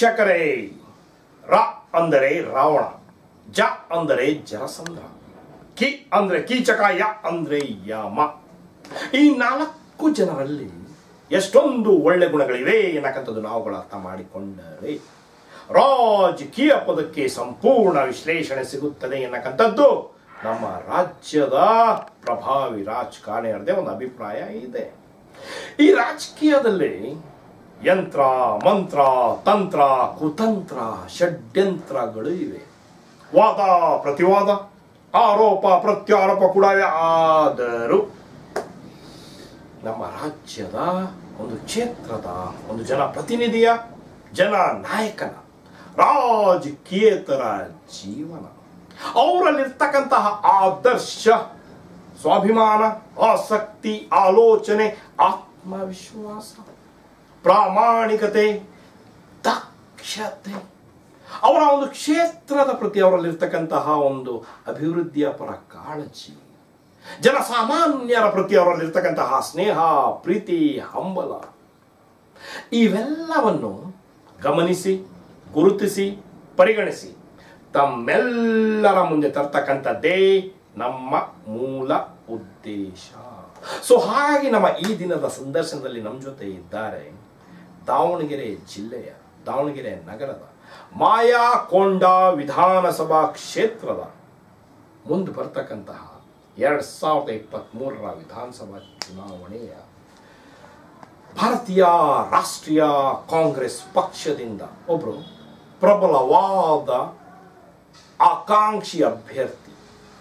ವೀಕ್ಷಕರೇ ರ ಅಂದರೆ ರಾವಣ ಜ ಅಂದರೆ ಜರಸಂದ್ರ ಕಿ ಅಂದ್ರೆ ಕೀಚಕ ಯ ಅಂದ್ರೆ ಯಮ ಈ ನಾಲ್ಕು ಜನರಲ್ಲಿ ಎಷ್ಟೊಂದು ಒಳ್ಳೆ ಗುಣಗಳಿವೆ ಎನ್ನಕ್ಕಂಥದ್ದು ನಾವುಗಳು ಅರ್ಥ ಮಾಡಿಕೊಂಡರೆ ರಾಜಕೀಯ ಪದಕ್ಕೆ ಸಂಪೂರ್ಣ ವಿಶ್ಲೇಷಣೆ ಸಿಗುತ್ತದೆ ಎನ್ನಕ್ಕಂಥದ್ದು ನಮ್ಮ ರಾಜ್ಯದ ಪ್ರಭಾವಿ ರಾಜಕಾರಣಿಯರದೇ ಒಂದು ಅಭಿಪ್ರಾಯ ಇದೆ ಈ ರಾಜಕೀಯದಲ್ಲಿ ಯಂತ್ರ ಮಂತ್ರ ತಂತ್ರ ಕುತಂತ್ರ ಷಡ್ಯಂತ್ರಗಳು ಇವೆ ವಾದ ಪ್ರತಿವಾದ ಆರೋಪ ಪ್ರತ್ಯಾರೋಪ ಕೂಡ ಇವೆ ಆದರೂ ನಮ್ಮ ರಾಜ್ಯದ ಒಂದು ಕ್ಷೇತ್ರದ ಒಂದು ಜನಪ್ರತಿನಿಧಿಯ ಜನ ನಾಯಕನ ರಾಜಕೀಯೇತರ ಜೀವನ ಅವರಲ್ಲಿರ್ತಕ್ಕಂತಹ ಆದರ್ಶ ಸ್ವಾಭಿಮಾನ ಆಸಕ್ತಿ ಆಲೋಚನೆ ಆತ್ಮವಿಶ್ವಾಸ ಪ್ರಾಮಾಣಿಕತೆ ದಕ್ಷತೆ ಅವರ ಒಂದು ಕ್ಷೇತ್ರದ ಪ್ರತಿ ಅವರಲ್ಲಿರ್ತಕ್ಕಂತಹ ಒಂದು ಅಭಿವೃದ್ಧಿಯ ಪರ ಕಾಳಜಿ ಜನಸಾಮಾನ್ಯರ ಪ್ರತಿ ಅವರಲ್ಲಿರ್ತಕ್ಕಂತಹ ಸ್ನೇಹ ಪ್ರೀತಿ ಹಂಬಲ ಇವೆಲ್ಲವನ್ನು ಗಮನಿಸಿ ಗುರುತಿಸಿ ಪರಿಗಣಿಸಿ ತಮ್ಮೆಲ್ಲರ ಮುಂದೆ ತರ್ತಕ್ಕಂಥದ್ದೇ ನಮ್ಮ ಮೂಲ ಉದ್ದೇಶ ಸೊ ಹಾಗಾಗಿ ನಮ್ಮ ಈ ದಿನದ ಸಂದರ್ಶನದಲ್ಲಿ ನಮ್ಮ ಜೊತೆ ಇದ್ದಾರೆ ದಾವಣಗೆರೆ ಜಿಲ್ಲೆಯ ದಾವಣಗೆರೆ ನಗರದ ಮಾಯಾಕೊಂಡ ವಿಧಾನಸಭಾ ಕ್ಷೇತ್ರದ ಮುಂದೆ ಬರ್ತಕ್ಕಂತಹ ಎರಡ್ ಸಾವಿರದ ಇಪ್ಪತ್ತ್ ಮೂರರ ವಿಧಾನಸಭಾ ಚುನಾವಣೆಯ ಭಾರತೀಯ ರಾಷ್ಟ್ರೀಯ ಕಾಂಗ್ರೆಸ್ ಪಕ್ಷದಿಂದ ಒಬ್ರು ಪ್ರಬಲವಾದ ಆಕಾಂಕ್ಷಿ ಅಭ್ಯರ್ಥಿ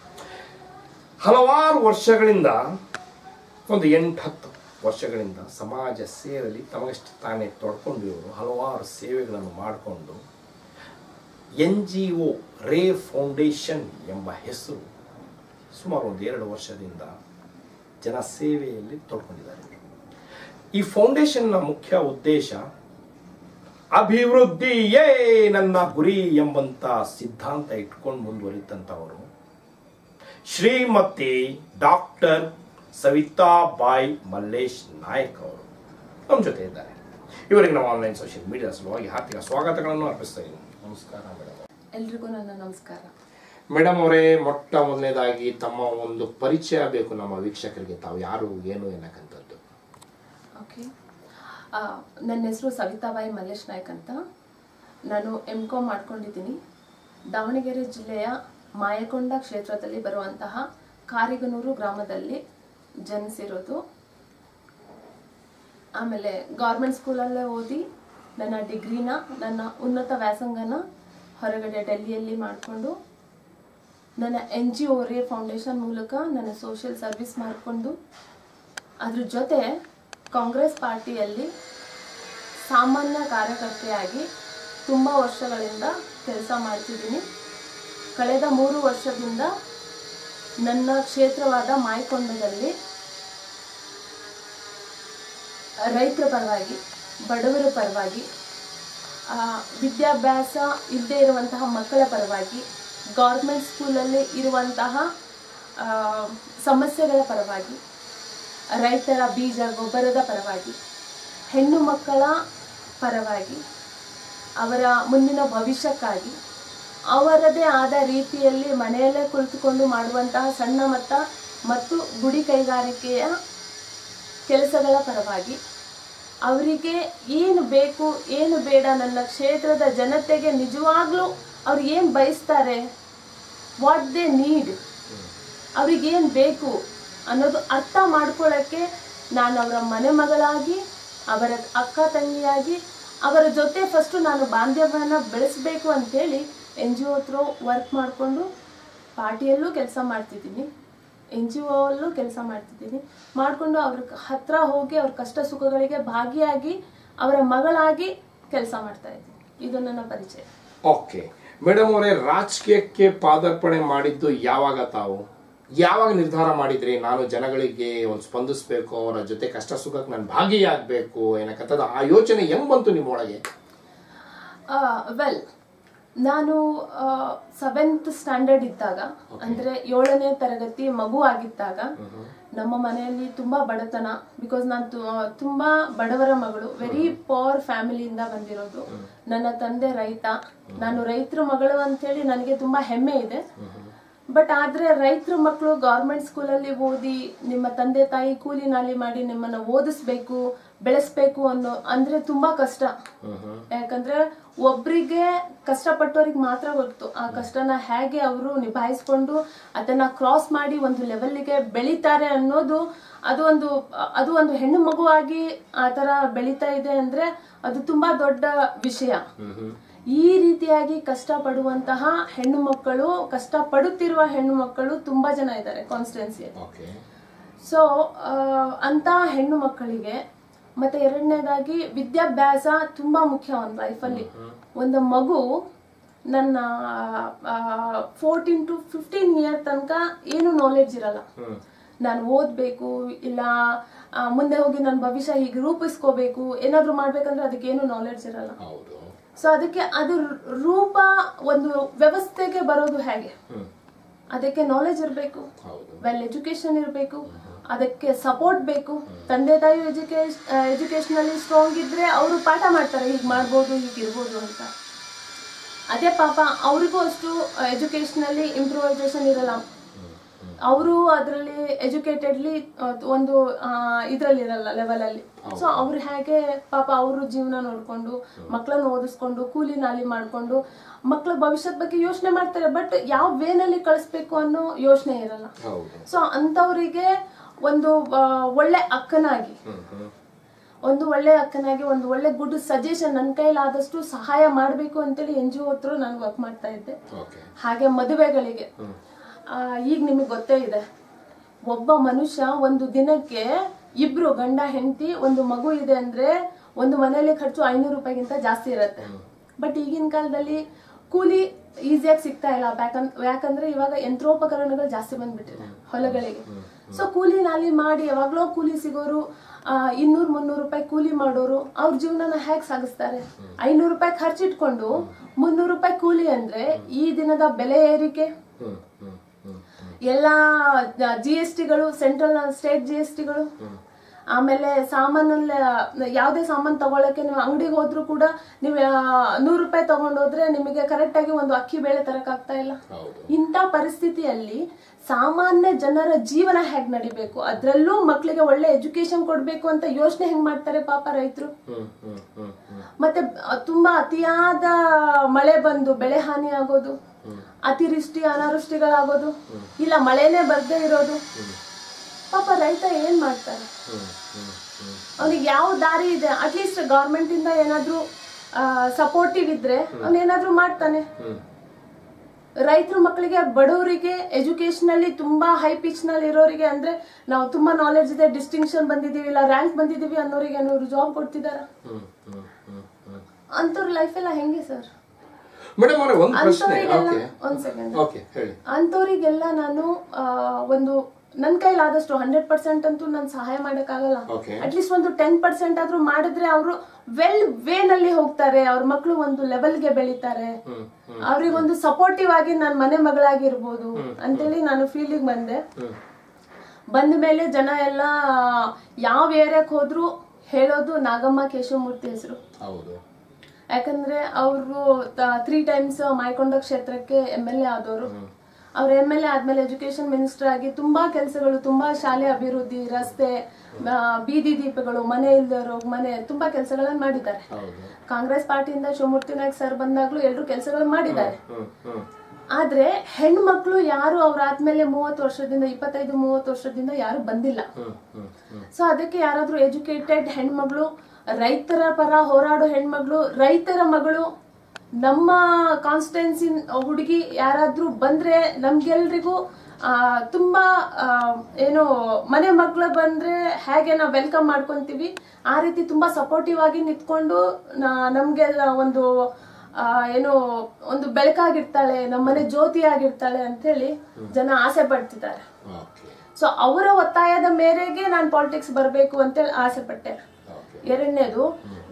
ಹಲವಾರು ವರ್ಷಗಳಿಂದ ಒಂದು ಎಂಟು ಹತ್ತು ವರ್ಷಗಳಿಂದ ಸಮಾಜ ಸೇವೆಯಲ್ಲಿ ತಮಗಷ್ಟು ತಾನೇ ತೊಡ್ಕೊಂಡು ಇವರು ಹಲವಾರು ಸೇವೆಗಳನ್ನು ಮಾಡಿಕೊಂಡು ಎನ್ ಜಿ ಒ ರೇ ಫೌಂಡೇಶನ್ ಎಂಬ ಹೆಸರು ಸುಮಾರು ಒಂದು ಎರಡು ವರ್ಷದಿಂದ ಜನಸೇವೆಯಲ್ಲಿ ತೊಡ್ಕೊಂಡಿದ್ದಾರೆ ಈ ಫೌಂಡೇಶನ್ನ ಮುಖ್ಯ ಉದ್ದೇಶ ಅಭಿವೃದ್ಧಿಯೇ ನನ್ನ ಗುರಿ ಎಂಬಂತ ಸಿದ್ಧಾಂತ ಇಟ್ಕೊಂಡು ಮುಂದುವರಿತಂತವರು ಶ್ರೀಮತಿ ಡಾಕ್ಟರ್ ಸವಿತಾಬಾಯಿ ಮಲ್ಲೇಶ್ ನಾಯಕ್ ಅವರು ನಮ್ಮ ಜೊತೆ ಇದ್ದಾರೆ ಇವರಿಗೆ ನಾವು ಆನ್ಲೈನ್ ಸೋಷಿಯಲ್ ಮೀಡಿಯಾ ಸಲುವಾಗಿ ಹಾರ್ದಿಕ ಸ್ವಾಗತಗಳನ್ನು ಅರ್ಪಿಸ್ತಾ ಇದ್ದೀನಿ ನಮಸ್ಕಾರ ಮೇಡಮ್ ಎಲ್ರಿಗೂ ನನ್ನ ನಮಸ್ಕಾರ ಮೇಡಮ್ ಅವರೇ ಮೊಟ್ಟ ಮೊದಲನೇದಾಗಿ ತಮ್ಮ ಒಂದು ಪರಿಚಯ ಬೇಕು ನಮ್ಮ ವೀಕ್ಷಕರಿಗೆ ತಾವು ಯಾರು ಏನು ಎನ್ನಕ್ಕಂಥದ್ದು ಓಕೆ ಆ, ನನ್ನ ಹೆಸರು ಸವಿತಾಬಾಯಿ ಮಲ್ಲೇಶ್ ನಾಯ್ಕ್ ಅಂತ ನಾನು ಎಮ್ ಕಾಮ್ ಮಾಡ್ಕೊಂಡಿದ್ದೀನಿ ದಾವಣಗೆರೆ ಜಿಲ್ಲೆಯ ಮಾಯಕೊಂಡ ಕ್ಷೇತ್ರದಲ್ಲಿ ಬರುವಂತಹ ಕಾರಿಗನೂರು ಗ್ರಾಮದಲ್ಲಿ ಜನಿಸಿರೋದು ಆಮೇಲೆ ಗೌರ್ಮೆಂಟ್ ಸ್ಕೂಲಲ್ಲೇ ಓದಿ ನನ್ನ ಡಿಗ್ರಿನ ನನ್ನ ಉನ್ನತ ವ್ಯಾಸಂಗನ ಹೊರಗಡೆ ಡೆಲ್ಲಿಯಲ್ಲಿ ಮಾಡಿಕೊಂಡು ನನ್ನ ಎನ್ ಜಿ ಒ ರೇ ಫೌಂಡೇಶನ್ ಮೂಲಕ ನನ್ನ ಸೋಷಿಯಲ್ ಸರ್ವಿಸ್ ಮಾಡಿಕೊಂಡು ಅದ್ರ ಜೊತೆ ಕಾಂಗ್ರೆಸ್ ಪಾರ್ಟಿಯಲ್ಲಿ ಸಾಮಾನ್ಯ ಕಾರ್ಯಕರ್ತೆಯಾಗಿ ತುಂಬ ವರ್ಷಗಳಿಂದ ಕೆಲಸ ಮಾಡ್ತಿದ್ದೀನಿ ಕಳೆದ ಮೂರು ವರ್ಷದಿಂದ ನನ್ನ ಕ್ಷೇತ್ರವಾದ ಮಾಯಕೊಂಡದಲ್ಲಿ ರೈತರ ಪರವಾಗಿ ಬಡವರ ಪರವಾಗಿ ಆ, ವಿದ್ಯಾಭ್ಯಾಸ ಇಲ್ಲದೆ ಇರುವಂತಹ ಮಕ್ಕಳ ಪರವಾಗಿ ಗೌರ್ಮೆಂಟ್ ಸ್ಕೂಲಲ್ಲಿ ಇರುವಂತಹ ಆ, ಸಮಸ್ಯೆಗಳ ಪರವಾಗಿ ರೈತರ ಬೀಜ ಗೊಬ್ಬರದ ಪರವಾಗಿ ಹೆಣ್ಣು ಮಕ್ಕಳ ಪರವಾಗಿ ಅವರ ಮುಂದಿನ ಭವಿಷ್ಯಕ್ಕಾಗಿ ಅವರದೇ ಆದ ರೀತಿಯಲ್ಲಿ ಮನೆಯಲ್ಲೇ ಕುಳಿತುಕೊಂಡು ಮಾಡುವಂತಹ ಸಣ್ಣ ಮಟ್ಟ ಮತ್ತು ಗುಡಿ ಕೈಗಾರಿಕೆಯ ಕೆಲಸಗಳ ಪರವಾಗಿ ಅವರಿಗೆ ಏನು ಬೇಕು ಏನು ಬೇಡ ನನ್ನ ಕ್ಷೇತ್ರದ ಜನತೆಗೆ ನಿಜವಾಗ್ಲೂ ಅವ್ರು ಏನು ಬಯಸ್ತಾರೆ ವಾಟ್ ದೇ ನೀಡ್ ಅವ್ರಿಗೇನು ಬೇಕು ಅನ್ನೋದು ಅರ್ಥ ಮಾಡ್ಕೊಳ್ಳೋಕ್ಕೆ ನಾನು ಅವರ ಮನೆ ಮಗಳಾಗಿ ಅವರ ಅಕ್ಕ ತಂಗಿಯಾಗಿ ಅವರ ಜೊತೆ ಫಸ್ಟು ನಾನು ಬಾಂಧವ್ಯನ ಬೆಳೆಸಬೇಕು ಅಂತೇಳಿ ಎನ್ ಜಿ ಒ ಹತ್ರ ವರ್ಕ್ ಮಾಡಿಕೊಂಡು ಪಾರ್ಟಿಯಲ್ಲೂ ಕೆಲಸ ಮಾಡ್ತಿದ್ದೀನಿ ಎನ್ ಜಿ ಒಲ್ಲೂ ಕೆಲಸ ಮಾಡ್ತಿದ್ದೀನಿ ಮಾಡಿಕೊಂಡು ಅವ್ರ ಹತ್ರ ಹೋಗಿ ಅವ್ರ ಕಷ್ಟ ಸುಖಗಳಿಗೆ ಭಾಗಿಯಾಗಿ ಅವರ ಮಗಳಾಗಿ ಕೆಲಸ ಮಾಡ್ತಾ ಇದ್ದೀನಿ ಇದು ನನ್ನ ಪರಿಚಯ ಓಕೆ ಮೇಡಮ್ ಅವರೇ ರಾಜಕೀಯಕ್ಕೆ ಪಾದಾರ್ಪಣೆ ಮಾಡಿದ್ದು ಯಾವಾಗ ತಾವು ಯಾವಾಗ ನಿರ್ಧಾರ ಮಾಡಿದ್ರಿ ನಾನು ಜನಗಳಿಗೆ ಒಂದು ಸ್ಪಂದಿಸ್ಬೇಕು ಅವರ ಜೊತೆ ಕಷ್ಟ ಸುಖಕ್ಕೆ ನಾನು ಭಾಗಿಯಾಗಬೇಕು ಏನಕ್ಕಂಥದ್ದು ಆ ಯೋಚನೆ ಹೆಂಗ್ ಬಂತು ನಿಮ್ಮೊಳಗೆ ವೆಲ್ ನಾನು ಸೆವೆಂತ್ ಸ್ಟ್ಯಾಂಡರ್ಡ್ ಇದ್ದಾಗ ಅಂದ್ರೆ ಏಳನೇ ತರಗತಿ ಮಗು ಆಗಿದ್ದಾಗ ನಮ್ಮ ಮನೆಯಲ್ಲಿ ತುಂಬಾ ಬಡತನ ಬಿಕಾಸ್ ನಾನು ತು- ತುಂಬಾ ಬಡವರ ಮಗಳು ವೆರಿ ಪವರ್ ಫ್ಯಾಮಿಲಿಯಿಂದ ಬಂದಿರೋದು ನನ್ನ ತಂದೆ ರೈತ ನಾನು ರೈತರ ಮಗಳು ಅಂತೇಳಿ ನನಗೆ ತುಂಬಾ ಹೆಮ್ಮೆ ಇದೆ ಬಟ್ ಆದ್ರೆ ರೈತರ ಮಕ್ಕಳು ಗೌರ್ಮೆಂಟ್ ಸ್ಕೂಲಲ್ಲಿ ಓದಿ ನಿಮ್ಮ ತಂದೆ ತಾಯಿ ಕೂಲಿ ನಾಲಿ ಮಾಡಿ ನಿಮ್ಮನ್ನ ಓದಿಸ್ಬೇಕು ಬೆಳೆಸ್ಬೇಕು ಅನ್ನೋ ಅಂದ್ರೆ ತುಂಬಾ ಕಷ್ಟ ಯಾಕಂದ್ರೆ ಒಬ್ರಿಗೆ ಕಷ್ಟಪಟ್ಟವ್ರಿಗೆ ಮಾತ್ರ ಗೊತ್ತು ಆ ಕಷ್ಟನ ಹೇಗೆ ಅವರು ನಿಭಾಯಿಸ್ಕೊಂಡು ಅದನ್ನ ಕ್ರಾಸ್ ಮಾಡಿ ಒಂದು ಲೆವೆಲ್ಗೆ ಬೆಳಿತಾರೆ ಅನ್ನೋದು ಅದು ಒಂದು ಅದು ಒಂದು ಹೆಣ್ಣು ಮಗುವಾಗಿ ಆ ತರ ಬೆಳೀತಾ ಇದೆ ಅಂದ್ರೆ ಅದು ತುಂಬಾ ದೊಡ್ಡ ವಿಷಯ ಈ ರೀತಿಯಾಗಿ ಕಷ್ಟ ಪಡುವಂತಹ ಹೆಣ್ಣು ಮಕ್ಕಳು ಕಷ್ಟ ಪಡುತ್ತಿರುವ ಹೆಣ್ಣು ಮಕ್ಕಳು ತುಂಬಾ ಜನ ಇದ್ದಾರೆ ಕಾನ್ಸ್ಟಿಟ್ಯೂನ್ಸಿಯಲ್ಲಿ ಓಕೆ ಸೊ ಅಂತ ಹೆಣ್ಣು ಮಕ್ಕಳಿಗೆ ಮತ್ತೆ ಎರಡನೇದಾಗಿ ವಿದ್ಯಾಭ್ಯಾಸ ತುಂಬಾ ಮುಖ್ಯ ಒಂದು ಲೈಫಲ್ಲಿ ಒಂದು ಮಗು ನನ್ನ ಫೋರ್ಟೀನ್ ಟು ಫಿಫ್ಟೀನ್ ಇಯರ್ ತನಕ ಏನು ನಾಲೆಡ್ಜ್ ಇರಲ್ಲ ನಾನು ಓದ್ಬೇಕು ಇಲ್ಲ ಆ, ಮುಂದೆ ಹೋಗಿ ನನ್ನ ಭವಿಷ್ಯ ಹೀಗೆ ರೂಪಿಸ್ಕೋಬೇಕು ಏನಾದ್ರೂ ಮಾಡ್ಬೇಕಂದ್ರೆ ಅದಕ್ಕೆ ಏನು ನಾಲೆಡ್ಜ್ ಇರಲ್ಲ ಹೌದು ಸೊ ಅದಕ್ಕೆ ಅದು ರೂಪ ಒಂದು ವ್ಯವಸ್ಥೆಗೆ ಬರೋದು ಹೇಗೆ ಅದಕ್ಕೆ ನಾಲೆಜ್ ಇರಬೇಕು ಹೌದು ವೆಲ್ ಎಜುಕೇಶನ್ ಇರಬೇಕು ಅದಕ್ಕೆ ಸಪೋರ್ಟ್ ಬೇಕು ತಂದೆ ತಾಯಿ ಎಜುಕೇಶ್ ಎಜುಕೇಶನಲ್ಲಿ ಸ್ಟ್ರಾಂಗ್ ಇದ್ರೆ ಅವರು ಪಾಠ ಮಾಡ್ತಾರೆ ಹೀಗೆ ಮಾಡ್ಬೋದು ಹೀಗೆ ಇರ್ಬೋದು ಅಂತ ಅದೇ ಪಾಪ ಅವರಿಗೂ ಅಷ್ಟು ಎಜುಕೇಶನಲ್ಲಿ ಇಂಪ್ರೂವೈಸೇಷನ್ ಇರಲ್ಲ ಅವರು ಅದರಲ್ಲಿ ಎಜುಕೇಟೆಡ್ಲಿ ಒಂದು ಇದರಲ್ಲಿ ಇರಲ್ಲ ಲೆವೆಲಲ್ಲಿ ಸೊ ಅವ್ರು ಹೇಗೆ ಪಾಪ ಅವರು ಜೀವನ ನೋಡ್ಕೊಂಡು ಮಕ್ಕಳನ್ನು ಓದಿಸ್ಕೊಂಡು ಕೂಲಿ ನಾಲಿ ಮಾಡ್ಕೊಂಡು ಮಕ್ಕಳ ಭವಿಷ್ಯದ ಬಗ್ಗೆ ಯೋಚನೆ ಮಾಡ್ತಾರೆ ಬಟ್ ಯಾವ ವೇನಲ್ಲಿ ಕಳಿಸ್ಬೇಕು ಅನ್ನೋ ಯೋಚನೆ ಇರಲ್ಲ ಹೌದು ಸೊ ಅಂಥವರಿಗೆ ಒಂದು ಆ, ಒಳ್ಳೆ ಅಕ್ಕನಾಗಿ ಹ್ಮ್ ಹ್ಮ್ ಒಂದು ಒಳ್ಳೆ ಅಕ್ಕನಾಗಿ ಒಂದು ಒಳ್ಳೆ ಗುಡ್ ಸಜೆಷನ್ ನನ್ನ ಕೈಲಾದಷ್ಟು ಸಹಾಯ ಮಾಡಬೇಕು ಅಂತೇಳಿ ಎನ್ ಜಿ ಹತ್ರ ನಾನು ವರ್ಕ್ ಮಾಡ್ತಾ ಇದ್ದೆ ಓಕೆ ಹಾಗೆ ಮದುವೆಗಳಿಗೆ ಆ, ಈಗ ನಿಮಗೆ ಗೊತ್ತೇ ಇದೆ ಒಬ್ಬ ಮನುಷ್ಯ ಒಂದು ದಿನಕ್ಕೆ ಇಬ್ರು ಗಂಡ ಹೆಂಡತಿ ಒಂದು ಮಗು ಇದೆ ಅಂದ್ರೆ ಒಂದು ಮನೆಯಲ್ಲಿ ಖರ್ಚು ಐನೂರು ರೂಪಾಯಿಗಿಂತ ಜಾಸ್ತಿ ಇರುತ್ತೆ ಬಟ್ ಈಗಿನ ಕಾಲದಲ್ಲಿ ಕೂಲಿ ಈಸಿಯಾಗಿ ಸಿಗ್ತಾ ಇಲ್ಲ ಯಾಕಂದ್ ಯಾಕಂದ್ರೆ ಇವಾಗ ಯಂತ್ರೋಪಕರಣಗಳು ಜಾಸ್ತಿ ಬಂದ್ಬಿಟ್ಟಿದೆ ಹೊಲಗಳಿಗೆ ಸೊ ಕೂಲಿ ನಾಲಿ ಮಾಡಿ ಯಾವಾಗ್ಲೋ ಕೂಲಿ ಸಿಗೋರು ಇನ್ನೂರು ಮುನ್ನೂರು ರೂಪಾಯಿ ಕೂಲಿ ಮಾಡೋರು ಅವ್ರ ಜೀವನನ ಹೇಗೆ ಸಾಗಿಸ್ತಾರೆ ಐನೂರು ರೂಪಾಯಿ ಖರ್ಚಿಟ್ಕೊಂಡು ಮುನ್ನೂರು ರೂಪಾಯಿ ಕೂಲಿ ಅಂದ್ರೆ ಈ ದಿನದ ಬೆಲೆ ಏರಿಕೆ ಹ್ಮ್ ಹ್ಮ್ ಹ್ಮ್ ಎಲ್ಲ ಜಿ ಎಸ್ ಟಿಗಳು ಸೆಂಟ್ರಲ್ ಸ್ಟೇಟ್ ಜಿ ಎಸ್ ಟಿಗಳು ಆಮೇಲೆ ಸಾಮಾನಲ್ಲಿ ಯಾವುದೇ ಸಾಮಾನು ತಗೊಳಕ್ಕೆ ನೀವು ಅಂಗಡಿಗೆ ಹೋದ್ರು ಕೂಡ ನೀವು ನೂರು ರೂಪಾಯಿ ತಗೊಂಡೋದ್ರೆ ನಿಮಗೆ ಕರೆಕ್ಟ್ ಆಗಿ ಒಂದು ಅಕ್ಕಿ ಬೇಳೆ ತರಕ್ ಆಗ್ತಾ ಇಲ್ಲ ಹೌದು ಇಂಥ ಪರಿಸ್ಥಿತಿಯಲ್ಲಿ ಸಾಮಾನ್ಯ ಜನರ ಜೀವನ ಹೇಗ್ ನಡಿಬೇಕು ಅದ್ರಲ್ಲೂ ಮಕ್ಕಳಿಗೆ ಒಳ್ಳೆ ಎಜುಕೇಶನ್ ಕೊಡ್ಬೇಕು ಅಂತ ಯೋಚನೆ ಹೆಂಗ್ ಮಾಡ್ತಾರೆ ಪಾಪ ರೈತರು ಹ್ಮ್ ಹ್ಮ್ ಹ್ಮ್ ಹ್ಮ್ ಮತ್ತೆ ಅ- ತುಂಬಾ ಅತಿಯಾದ ಮಳೆ ಬಂದು ಬೆಳೆ ಹಾನಿ ಆಗೋದು ಅತಿವೃಷ್ಟಿ ಅನಾವೃಷ್ಟಿಗಳಾಗೋದು ಇಲ್ಲ ಮಳೆನೇ ಬರ್ದೇ ಇರೋದು ಪಾಪ ರೈತ ಏನ್ ಮಾಡ್ತಾರೆ ಹ್ಮ್ ಹ್ಮ್ ಹ್ಮ್ ಅವ್ನಿಗೆ ಯಾವ ದಾರಿ ಇದೆ ಅಟ್ಲೀಸ್ಟ್ ಗೌರ್ಮೆಂಟ್ ಇಂದ ಏನಾದ್ರೂ ಸಪೋರ್ಟಿವ್ ಇದ್ರೆ ಅವನೇನಾದ್ರೂ ಮಾಡ್ತಾನೆ ಹ್ಮ್ ರೈತರ ಮಕ್ಕಳಿಗೆ ಬಡವರಿಗೆ ಎಜುಕೇಶನ್ ಅಲ್ಲಿ ತುಂಬಾ ಹೈ ಪಿಚ್ ನಲ್ಲಿ ಇರೋರಿಗೆ ಅಂದ್ರೆ ನಾವು ತುಂಬಾ ನಾಲೆಜ್ ಇದೆ ಡಿಸ್ಟಿಂಕ್ಷನ್ ಬಂದಿದೀವಿ ಇಲ್ಲ ರ್ಯಾಂಕ್ ಬಂದಿದೀವಿ ಅನ್ನೋರಿಗೆ ಅನ್ನೋರು ಜಾಬ್ ಕೊಡ್ತಿದಾರ ಹ್ಮ್ ಹ್ಮ್ ಹ್ಮ್ ಹ್ಮ್ ಅಂತವ್ರ ಲೈಫ್ ಎಲ್ಲ ಹೆಂಗೆ ಸರ್ ಮೇಡಮ್ ಅವರೇ ಒಂದು ಪ್ರಶ್ನೆ ಅಂತವರಿಗೆಲ್ಲ ಓಕೆ ಒಂದ್ ಸೆಕೆಂಡ್ ಓಕೆ ಹೇಳಿ ಅಂತವರಿಗೆಲ್ಲ ನಾನು ಆ, ಒಂದು ನನ್ನ ಕೈಲಾದಷ್ಟು ಹಂಡ್ರೆಡ್ ಪರ್ಸೆಂಟ್ ಅಂತೂ ನಾನು ಸಹಾಯ ಮಾಡಕ್ಕಾಗಲ್ಲ ಓಕೆ ಅಟ್ಲೀಸ್ಟ್ ಒಂದು ಟೆನ್ ಪರ್ಸೆಂಟ್ ಆದ್ರೂ ಮಾಡಿದ್ರೆ ಅವರು ವೆಲ್ ವೇನಲ್ಲಿ ಹೋಗ್ತಾರೆ ಅವ್ರ ಮಕ್ಕಳು ಒಂದು ಲೆವೆಲ್ಗೆ ಬೆಳಿತಾರೆ ಹ್ಮ್ ಹ್ಮ್ ಅವ್ರಿಗೊಂದು ಸಪೋರ್ಟಿವ್ ಆಗಿ ನಾನು ಮನೆ ಮಗಳಾಗಿರ್ಬೋದು ಅಂತೇಳಿ ನಾನು ಫೀಲಿಂಗ್ ಬಂದೆ ಹ್ಮ್ ಬಂದ ಮೇಲೆ ಜನ ಎಲ್ಲ ಯಾವ ಏರಿಯಾಕ್ ಹೋದ್ರು ಹೇಳೋದು ನಾಗಮ್ಮ ಕೇಶವಮೂರ್ತಿ ಹೆಸರು ಹೌದು ಯಾಕಂದ್ರೆ ಅವರು ತ್ರೀ ಟೈಮ್ಸ್ ಮಾಯ್ಕೊಂಡ ಕ್ಷೇತ್ರಕ್ಕೆ ಎಮ್ ಎಲ್ ಎ ಆದವರು ಅವ್ರ ಎಮ್ ಎಲ್ ಎ ಆದ್ಮೇಲೆ ಎಜುಕೇಶನ್ ಮಿನಿಸ್ಟರ್ ಆಗಿ ತುಂಬಾ ಕೆಲಸಗಳು ತುಂಬಾ ಶಾಲೆ ಅಭಿವೃದ್ಧಿ ರಸ್ತೆ ಆ, ಬೀದಿ ದೀಪಗಳು ಮನೆ ಇಲ್ದವರು ಮನೆ ತುಂಬಾ ಕೆಲಸಗಳನ್ನ ಮಾಡಿದ್ದಾರೆ ಹೌದು ಕಾಂಗ್ರೆಸ್ ಪಾರ್ಟಿಯಿಂದ ಶಿವಮೂರ್ತಿ ನಾಯ್ಕ ಸರ್ ಬಂದಾಗ್ಲೂ ಎಲ್ಲರೂ ಕೆಲಸಗಳನ್ನ ಮಾಡಿದ್ದಾರೆ ಹ್ಮ್ ಹ್ಮ್ ಆದ್ರೆ ಹೆಣ್ಮಕ್ಳು ಯಾರು ಅವ್ರಾದ್ಮೇಲೆ ಮೂವತ್ತು ವರ್ಷದಿಂದ ಇಪ್ಪತ್ತೈದು ಮೂವತ್ತು ವರ್ಷದಿಂದ ಯಾರು ಬಂದಿಲ್ಲ ಹ್ಮ್ ಹ್ಮ್ ಹ್ಮ್ ಸೊ ಅದಕ್ಕೆ ಯಾರಾದ್ರೂ ಎಜುಕೇಟೆಡ್ ಹೆಣ್ಮಗಳು ರೈತರ ಪರ ಹೋರಾಡೋ ಹೆಣ್ಮಗಳು ರೈತರ ಮಗಳು ನಮ್ಮ ಕಾನ್ಸ್ಟಿಟ್ಯೂನ್ಸಿ ಹುಡುಗಿ ಯಾರಾದ್ರೂ ಬಂದ್ರೆ ನಮ್ಗೆಲ್ರಿಗೂ ಆ, ತುಂಬಾ ಆ, ಏನು ಮನೆ ಮಕ್ಳು ಬಂದ್ರೆ ಹೇಗೆ ನಾವು ವೆಲ್ಕಮ್ ಮಾಡ್ಕೊಂತೀವಿ ಆ ರೀತಿ ತುಂಬಾ ಸಪೋರ್ಟಿವ್ ಆಗಿ ನಿಂತ್ಕೊಂಡು ನಾ- ನಮ್ಗೆ ಒಂದು ಆ, ಏನು ಒಂದು ಬೆಳಕಾಗಿರ್ತಾಳೆ ನಮ್ಮನೆ ಜ್ಯೋತಿ ಆಗಿರ್ತಾಳೆ ಅಂತ ಹೇಳಿ ಜನ ಆಸೆ ಪಡ್ತಿದ್ದಾರೆ ಓಕೆ ಸೊ ಅವರ ಒತ್ತಾಯದ ಮೇರೆಗೆ ನಾನು ಪಾಲಿಟಿಕ್ಸ್ ಬರಬೇಕು ಅಂತೇಳಿ ಆಸೆ ಪಟ್ಟೆ ಓಕೆ ಎರಡನೇದು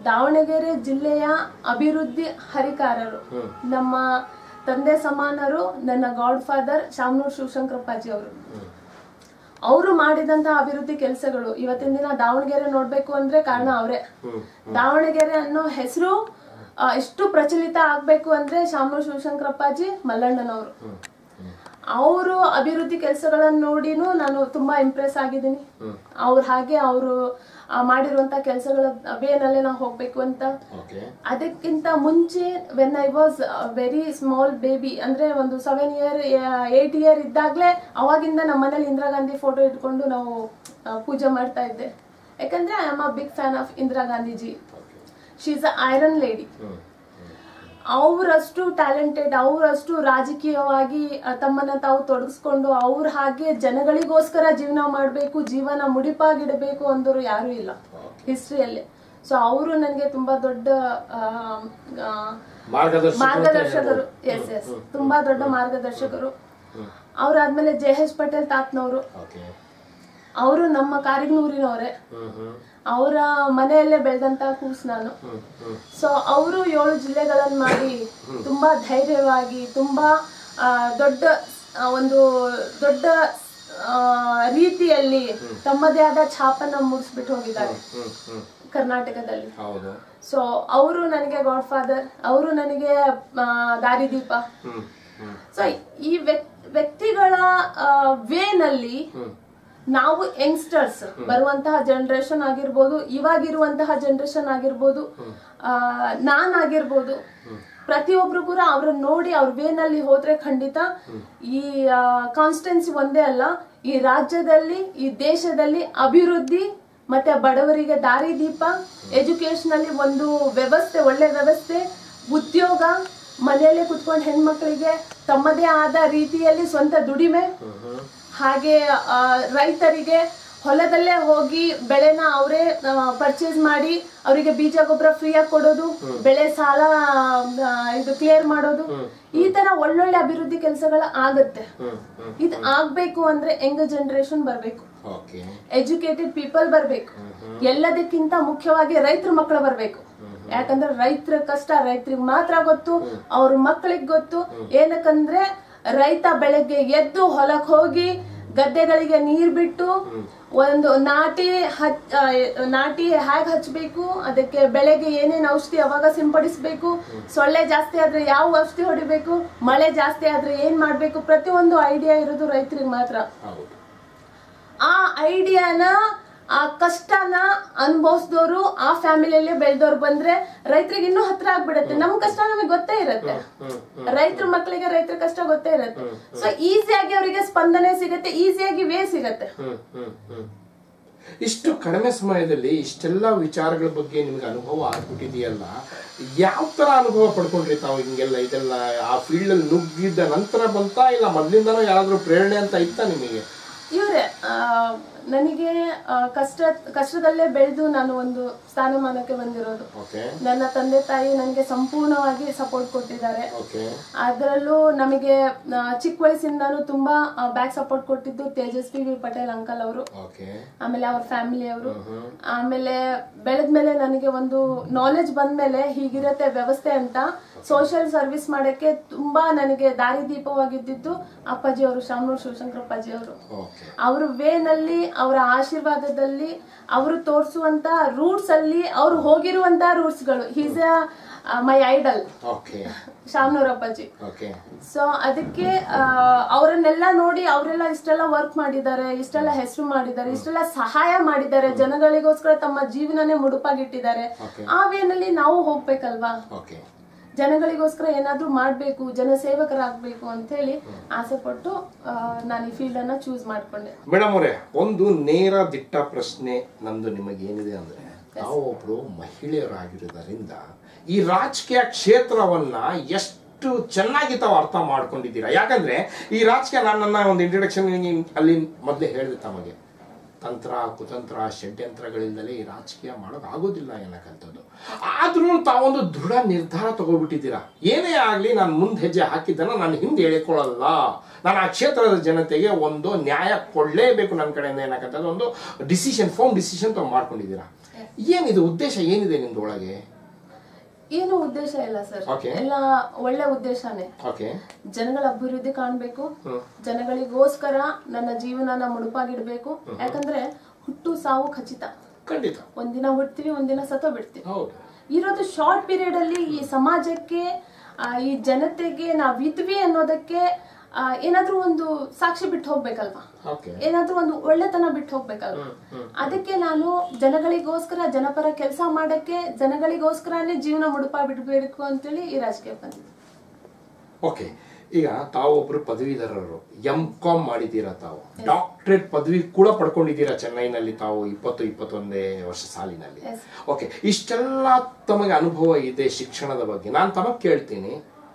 ದಾವಣಗೆರೆ ಜಿಲ್ಲೆಯ ಅಭಿವೃದ್ಧಿ ಹರಿಕಾರರು ನಮ್ಮ ತಂದೆ ಸಮಾನರು ನನ್ನ ಗಾಡ್ ಫಾದರ್ ಶಾಮನೂರ್ ಶಿವಶಂಕರಪ್ಪಾಜಿ ಅವರು ಅವರು ಮಾಡಿದಂತಹ ಅಭಿವೃದ್ಧಿ ಕೆಲಸಗಳು ಇವತ್ತಿನ ದಿನ ದಾವಣಗೆರೆ ನೋಡ್ಬೇಕು ಅಂದ್ರೆ ಕಾರಣ ಅವರೇ ದಾವಣಗೆರೆ ಅನ್ನೋ ಹೆಸರು ಎಷ್ಟು ಪ್ರಚಲಿತ ಆಗ್ಬೇಕು ಅಂದ್ರೆ ಶಾಮನೂರ್ ಶಿವಶಂಕರಪ್ಪಾಜಿ ಮಲ್ಲಣ್ಣನವರು ಅವರು ಅಭಿವೃದ್ಧಿ ಕೆಲಸಗಳನ್ನ ನೋಡಿನೂ ನಾನು ತುಂಬಾ ಇಂಪ್ರೆಸ್ ಆಗಿದ್ದೀನಿ ಅವ್ರ ಹಾಗೆ ಅವರು ಮಾಡಿರುವಂತ ಕೆಲಸಗಳ ವೇನಲ್ಲೇ ನಾವು ಹೋಗ್ಬೇಕು ಅಂತ ಓಕೆ ಅದಕ್ಕಿಂತ ಮುಂಚೆ when I was very small baby ಅಂದ್ರೆ ಒಂದು ಸೆವೆನ್ ಇಯರ್ ಏಟ್ ಇಯರ್ ಇದ್ದಾಗ್ಲೇ ಅವಾಗಿಂದ ನಮ್ಮ ಮನೇಲಿ ಇಂದಿರಾ ಗಾಂಧಿ ಫೋಟೋ ಇಟ್ಕೊಂಡು ನಾವು ಆ, ಪೂಜೆ ಮಾಡ್ತಾ ಇದ್ದೆ ಯಾಕಂದ್ರೆ I am a big fan of Indira Gandhiji she is a iron lady ಅವರಷ್ಟು ಟ್ಯಾಲೆಂಟೆಡ್ ಅವರಷ್ಟು ರಾಜಕೀಯವಾಗಿ ಆ, ತಮ್ಮನ್ನ ತಾವು ತೊಡಗಿಸ್ಕೊಂಡು ಅವ್ರ ಹಾಗೆ ಜನಗಳಿಗೋಸ್ಕರ ಜೀವನ ಮಾಡಬೇಕು ಜೀವನ ಮುಡಿಪಾಗಿಡಬೇಕು ಅಂದವರು ಯಾರೂ ಇಲ್ಲ ಹಿಸ್ಟ್ರಿಯಲ್ಲಿ ಸೊ ಅವರು ನನಗೆ ತುಂಬಾ ದೊಡ್ಡ ಆ, ಆ, ಮಾರ್ಗದರ್ಶಕ ಮಾರ್ಗದರ್ಶಕರು ಎಸ್ ಎಸ್ ತುಂಬಾ ದೊಡ್ಡ ಮಾರ್ಗದರ್ಶಕರು ಅವ್ರಾದ್ಮೇಲೆ ಜೆ ಎಚ್ ಪಟೇಲ್ ತಾತ್ನವರು ಓಕೆ ಅವರು ನಮ್ಮ ಕಾರಿಗ್ನೂರಿನವರೇ ಹ್ಮ್ ಹ್ಮ್ ಅವರ ಮನೆಯಲ್ಲೇ ಬೆಳೆದಂತ ಕೂಸ್ ನಾನು ಹ್ಮ್ ಹ್ಮ್ ಸೊ ಅವರು ಏಳು ಜಿಲ್ಲೆಗಳನ್ನು ಮಾಡಿ ತುಂಬಾ ಧೈರ್ಯವಾಗಿ ತುಂಬಾ ಆ, ದೊಡ್ಡ ಆ, ಒಂದು ದೊಡ್ಡ ಆ, ರೀತಿಯಲ್ಲಿ ತಮ್ಮದೇ ಆದ ಛಾಪನ್ನ ಮೂಡಿಸ್ಬಿಟ್ಟು ಹೋಗಿದ್ದಾರೆ ಹ್ಮ್ ಹ್ಮ್ ಕರ್ನಾಟಕದಲ್ಲಿ ಹೌದು ಸೊ ಅವರು ನನಗೆ ಗಾಡ್ ಫಾದರ್ ಅವರು ನನಗೆ ಆ, ದಾರಿದೀಪ ಹ್ಮ್ ಹ್ಮ್ ಸೊ ಈ ವ್ಯಕ್- ವ್ಯಕ್ತಿಗಳ ವೇನಲ್ಲಿ ನಾವು ಯಂಗ್ಸ್ಟರ್ಸ್ ಬರುವಂತಹ ಜನರೇಷನ್ ಆಗಿರ್ಬೋದು ಇವಾಗಿರುವಂತಹ ಜನರೇಷನ್ ಆಗಿರ್ಬೋದು ಆ, ನಾನಾಗಿರ್ಬೋದು ಪ್ರತಿಯೊಬ್ರು ಕೂಡ ಅವ್ರನ್ನ ನೋಡಿ ಅವ್ರ ವೇನಲ್ಲಿ ಹೋದ್ರೆ ಖಂಡಿತ ಈ ಕಾನ್ಸ್ಟೆನ್ಸಿ ಒಂದೇ ಅಲ್ಲ ಈ ರಾಜ್ಯದಲ್ಲಿ ಈ ದೇಶದಲ್ಲಿ ಅಭಿವೃದ್ಧಿ ಮತ್ತೆ ಬಡವರಿಗೆ ದಾರಿದೀಪ ಎಜುಕೇಶನಲ್ಲಿ ಒಂದು ವ್ಯವಸ್ಥೆ ಒಳ್ಳೆ ವ್ಯವಸ್ಥೆ ಉದ್ಯೋಗ ಮನೆಯಲ್ಲೇ ಕುತ್ಕೊಂಡು ಹೆಣ್ಮಕ್ಳಿಗೆ ತಮ್ಮದೇ ಆದ ರೀತಿಯಲ್ಲಿ ಸ್ವಂತ ದುಡಿಮೆ ಹಾಗೆ ಆ, ರೈತರಿಗೆ ಹೊಲದಲ್ಲೇ ಹೋಗಿ ಬೆಳೆನ ಅವರೇ ಪರ್ಚೇಸ್ ಮಾಡಿ ಅವರಿಗೆ ಬೀಜ ಗೊಬ್ಬರ ಫ್ರೀಯಾಗಿ ಕೊಡೋದು ಬೆಳೆ ಸಾಲ ಆ, ಇದು ಕ್ಲಿಯರ್ ಮಾಡೋದು ಈ ತರ ಒಳ್ಳೊಳ್ಳೆ ಅಭಿವೃದ್ಧಿ ಕೆಲಸಗಳ ಆಗತ್ತೆ ಹ್ಮ್ ಹ್ಮ್ ಇದು ಆಗ್ಬೇಕು ಅಂದ್ರೆ ಯಂಗ್ ಜನರೇಷನ್ ಬರ್ಬೇಕು ಓಕೆ ಎಜುಕೇಟೆಡ್ ಪೀಪಲ್ ಬರ್ಬೇಕು ಎಲ್ಲದಕ್ಕಿಂತ ಮುಖ್ಯವಾಗಿ ರೈತರ ಮಕ್ಕಳು ಬರ್ಬೇಕು ಯಾಕಂದ್ರೆ ರೈತರ ಕಷ್ಟ ರೈತರಿಗೆ ಮಾತ್ರ ಗೊತ್ತು ಅವ್ರ ಮಕ್ಕಳಿಗೆ ಗೊತ್ತು ಏನಕ್ಕಂದ್ರೆ ರೈತ ಬೆಳಗ್ಗೆ ಎದ್ದು ಹೊಲಕ್ ಹೋಗಿ ಗದ್ದೆಗಳಿಗೆ ನೀರ್ ಬಿಟ್ಟು ಒಂದು ನಾಟಿ ಹಚ್ ಆ, ನಾಟಿ ಹೇಗ್ ಹಚ್ಬೇಕು ಅದಕ್ಕೆ ಬೆಳೆಗೆ ಏನೇನ್ ಔಷಧಿ ಅವಾಗ ಸಿಂಪಡಿಸ್ಬೇಕು ಸೊಳ್ಳೆ ಜಾಸ್ತಿ ಆದ್ರೆ ಯಾವ ಔಷಧಿ ಹೊಡಿಬೇಕು ಮಳೆ ಜಾಸ್ತಿ ಆದ್ರೆ ಏನ್ ಮಾಡ್ಬೇಕು ಪ್ರತಿಯೊಂದು ಐಡಿಯಾ ಇರೋದು ರೈತರಿಗೆ ಮಾತ್ರ ಹೌದು ಆ ಐಡಿಯಾನ ಆ ಕಷ್ಟನ ಅನುಭವಿಸಿದವರು ಆ ಫ್ಯಾಮಿಲಿಯಲ್ಲೇ ಬೆಳೆದವ್ರು ಬಂದ್ರೆ ರೈತರಿಗೆ ಇನ್ನೂ ಹತ್ರ ಆಗ್ಬಿಡತ್ತೆ ನಮ್ ಕಷ್ಟ ನಮಗೆ ಗೊತ್ತೇ ಇರತ್ತೆ ರೈತರ ಮಕ್ಕಳಿಗೆ ರೈತರ ಕಷ್ಟ ಗೊತ್ತೇ ಇರತ್ತೆ ಸೊ ಈಸಿಯಾಗಿ ಅವರಿಗೆ ಸ್ಪಂದನೆ ಸಿಗತ್ತೆ ಈಸಿಯಾಗಿ ವೇ ಸಿಗತ್ತೆ ಹ್ಮ್ ಹ್ಮ್ ಹ್ಮ್ ಇಷ್ಟು ಕಡಿಮೆ ಸಮಯದಲ್ಲಿ ಇಷ್ಟೆಲ್ಲ ವಿಚಾರಗಳ ಬಗ್ಗೆ ನಿಮ್ಗೆ ಅನುಭವ ಆಗ್ಬಿಟ್ಟಿದೆಯಲ್ಲ ಯಾವ ತರ ಅನುಭವ ಪಡ್ಕೊಂಡ್ರಿ ತಾವು ಹಿಂಗೆಲ್ಲ ಇದೆಲ್ಲ ಆ ಫೀಲ್ಡ್ ಅಲ್ಲಿ ನುಗ್ಗಿದ್ದ ನಂತರ ಬಂತಾ ಇಲ್ಲ ಮೊದ್ಲಿಂದನೂ ಯಾರಾದ್ರೂ ಪ್ರೇರಣೆ ಅಂತ ಇತ್ತಾ ನಿಮಗೆ ಇವ್ರೆ ಆ, ನನಗೆ ಆ, ಕಷ್ಟ ಕಷ್ಟದಲ್ಲೇ ಬೆಳೆದು ನಾನು ಒಂದು ಸ್ಥಾನಮಾನಕ್ಕೆ ಬಂದಿರೋದು ಓಕೆ ನನ್ನ ತಂದೆ ತಾಯಿ ನನಗೆ ಸಂಪೂರ್ಣವಾಗಿ ಸಪೋರ್ಟ್ ಕೊಟ್ಟಿದ್ದಾರೆ ಓಕೆ ಅದರಲ್ಲೂ ನಮಗೆ ಆ, ಚಿಕ್ಕ ವಯಸ್ಸಿಂದಾನು ತುಂಬಾ ಬ್ಯಾಕ್ ಸಪೋರ್ಟ್ ಕೊಟ್ಟಿದ್ದು ತೇಜಸ್ವಿ ವಿ ಪಟೇಲ್ ಅಂಕಲ್ ಅವರು ಓಕೆ ಆಮೇಲೆ ಅವ್ರ ಫ್ಯಾಮಿಲಿ ಅವರು ಆಮೇಲೆ ಬೆಳೆದ್ಮೇಲೆ ನನಗೆ ಒಂದು ನಾಲೆಜ್ ಬಂದ್ಮೇಲೆ ಹೀಗಿರತ್ತೆ ವ್ಯವಸ್ಥೆ ಅಂತ ಸೋಷಿಯಲ್ ಸರ್ವಿಸ್ ಮಾಡಕ್ಕೆ ತುಂಬಾ ನನಗೆ ದಾರಿದೀಪವಾಗಿದ್ದಿದ್ದು ಅಪ್ಪಾಜಿ ಅವರು ಶಾಮನೂರ್ ಶಿವಶಂಕರಪ್ಪಾಜಿ ಅವರು ಓಕೆ ಅವ್ರ ವೇನಲ್ಲಿ ಅವರ ಆಶೀರ್ವಾದದಲ್ಲಿ ಅವರು ತೋರಿಸುವಂತ ರೂಟ್ಸ್ ಅಲ್ಲಿ ಅವ್ರು ಹೋಗಿರುವಂತ ರೂಟ್ಸ್ಗಳು he's my idol okay Shamanur Appaji okay so ಅದಕ್ಕೆ ಆ, ಅವರನ್ನೆಲ್ಲ ನೋಡಿ ಅವರೆಲ್ಲ ಇಷ್ಟೆಲ್ಲ ವರ್ಕ್ ಮಾಡಿದ್ದಾರೆ ಇಷ್ಟೆಲ್ಲ ಹೆಸರು ಮಾಡಿದ್ದಾರೆ ಇಷ್ಟೆಲ್ಲ ಸಹಾಯ ಮಾಡಿದ್ದಾರೆ ಜನಗಳಿಗೋಸ್ಕರ ತಮ್ಮ ಜೀವನನೇ ಮುಡುಪಾಗಿಟ್ಟಿದ್ದಾರೆ Okay. ಆ ವೇನಲ್ಲಿ ನಾವು ಹೋಗ್ಬೇಕಲ್ವಾ ಓಕೆ ಜನಗಳಿಗೋಸ್ಕರ ಏನಾದ್ರೂ ಮಾಡ್ಬೇಕು ಜನ ಸೇವಕರಾಗ್ಬೇಕು ಅಂತ ಹೇಳಿ ಆಸೆ ಪಟ್ಟು ಆ, ನಾನು ಈ ಫೀಲ್ಡ್ ಅನ್ನ ಚೂಸ್ ಮಾಡ್ಕೊಂಡೆ ಮೇಡಮ್ ಅವರೇ ಒಂದು ನೇರ ದಿಟ್ಟ ಪ್ರಶ್ನೆ ನಂದು ನಿಮಗೆ ಏನಿದೆ ಅಂದ್ರೆ ನಾವು ಒಬ್ರು ಮಹಿಳೆಯರಾಗಿರೋದರಿಂದ ಈ ರಾಜಕೀಯ ಕ್ಷೇತ್ರವನ್ನ ಎಷ್ಟು ಚೆನ್ನಾಗಿ ತಾವು ಅರ್ಥ ಮಾಡ್ಕೊಂಡಿದ್ದೀರಾ ಯಾಕಂದ್ರೆ ಈ ರಾಜಕೀಯ ನಾನು ನನ್ನ ಒಂದು ಇಂಟ್ರಡಕ್ಷನ್ ಅಲ್ಲಿ ಮೊದಲೇ ಹೇಳಿದೆ ತಮಗೆ ತಂತ್ರ ಕುತಂತ್ರ ಷಡ್ಯಂತ್ರಗಳಿಂದಲೇ ಈ ರಾಜಕೀಯ ಮಾಡೋಕೆ ಆಗೋದಿಲ್ಲ ಅನ್ನಕ್ಕಂಥದ್ದು ಆದ್ರೂ ತಾವೊಂದು ದೃಢ ನಿರ್ಧಾರ ತಗೋಬಿಟ್ಟಿದ್ದೀರಾ ಏನೇ ಆಗ್ಲಿ ನಾನು ಮುಂದೆ ಹೆಜ್ಜೆ ಹಾಕಿದ್ದನ್ನ ನಾನು ಹಿಂದೆ ಎಳೆಕೊಳ್ಳಲ್ಲ ನಾನು ಆ ಕ್ಷೇತ್ರದ ಜನತೆಗೆ ಒಂದು ನ್ಯಾಯ ಕೊಡಲೇಬೇಕು ನನ್ನ ಕಡೆಯಿಂದ ಏನಕ್ಕಂಥದ್ದು ಒಂದು ಡಿಸಿಷನ್ ಫೋಮ್ ಡಿಸಿಷನ್ ತಾವು ಮಾಡ್ಕೊಂಡಿದ್ದೀರಾ ಏನಿದು ಉದ್ದೇಶ ಏನಿದೆ ನಿಮ್ದು ಒಳಗೆ ಏನು ಉದ್ದೇಶ ಇಲ್ಲ ಸರ್ Okay. ಎಲ್ಲ ಒಳ್ಳೆ ಉದ್ದೇಶನೇ ಓಕೆ ಜನಗಳ ಅಭಿವೃದ್ಧಿ ಕಾಣ್ಬೇಕು ಹ್ಮ್. ಜನಗಳಿಗೋಸ್ಕರ ನನ್ನ ಜೀವನನ ಮುಡುಪಾಗಿಡ್ಬೇಕು ಯಾಕಂದ್ರೆ ಹುಟ್ಟು ಸಾವು ಖಚಿತ ಖಂಡಿತ ಒಂದಿನ ಹುಡ್ತೀವಿ ಒಂದಿನ ಸತ್ತ ಬಿಡ್ತೀವಿ ಹೌದು ಇರೋದು ಶಾರ್ಟ್ ಪೀರಿಯಡ್ ಅಲ್ಲಿ ಈ ಸಮಾಜಕ್ಕೆ ಆ, ಈ ಜನತೆಗೆ ನಾವಿದ್ವಿ ಅನ್ನೋದಕ್ಕೆ ಆ, ಏನಾದ್ರೂ ಒಂದು ಸಾಕ್ಷಿ ಬಿಟ್ಟು ಹೋಗ್ಬೇಕಲ್ವಾ ಓಕೆ ಏನಾದ್ರೂ ಒಂದು ಒಳ್ಳೆತನ ಬಿಟ್ಟು ಹೋಗ್ಬೇಕಲ್ವಾ ಅದಕ್ಕೆ ನಾನು ಜನಗಳಿಗೋಸ್ಕರ ಜನಪರ ಕೆಲಸ ಮಾಡಕ್ಕೆ ಜನಗಳಿಗೋಸ್ಕರನೇ ಜೀವನ ಮುಡುಪ ಬಿಡ್ಬೇಕು ಅಂತೇಳಿ ಈ ರಾಜಕೀಯ ಬಂದಿದೆ ಓಕೆ ಈಗ ತಾವೊಬ್ರು ಪದವೀಧರರು ಎಂ ಕಾಮ್ ಮಾಡಿದ್ದೀರಾ ತಾವು ಡಾಕ್ಟರೇಟ್ ಪದವಿ ಕೂಡ ಪಡ್ಕೊಂಡಿದ್ದೀರಾ ಚೆನ್ನೈನಲ್ಲಿ ತಾವು ಇಪ್ಪತ್ತು ಇಪ್ಪತ್ತೊಂದೇ ವರ್ಷ ಸಾಲಿನಲ್ಲಿ Yes. ಓಕೆ ಇಷ್ಟೆಲ್ಲ ತಮಗೆ ಅನುಭವ ಇದೆ ಶಿಕ್ಷಣದ ಬಗ್ಗೆ ನಾನು ತಮಗೆ ಕೇಳ್ತೀನಿ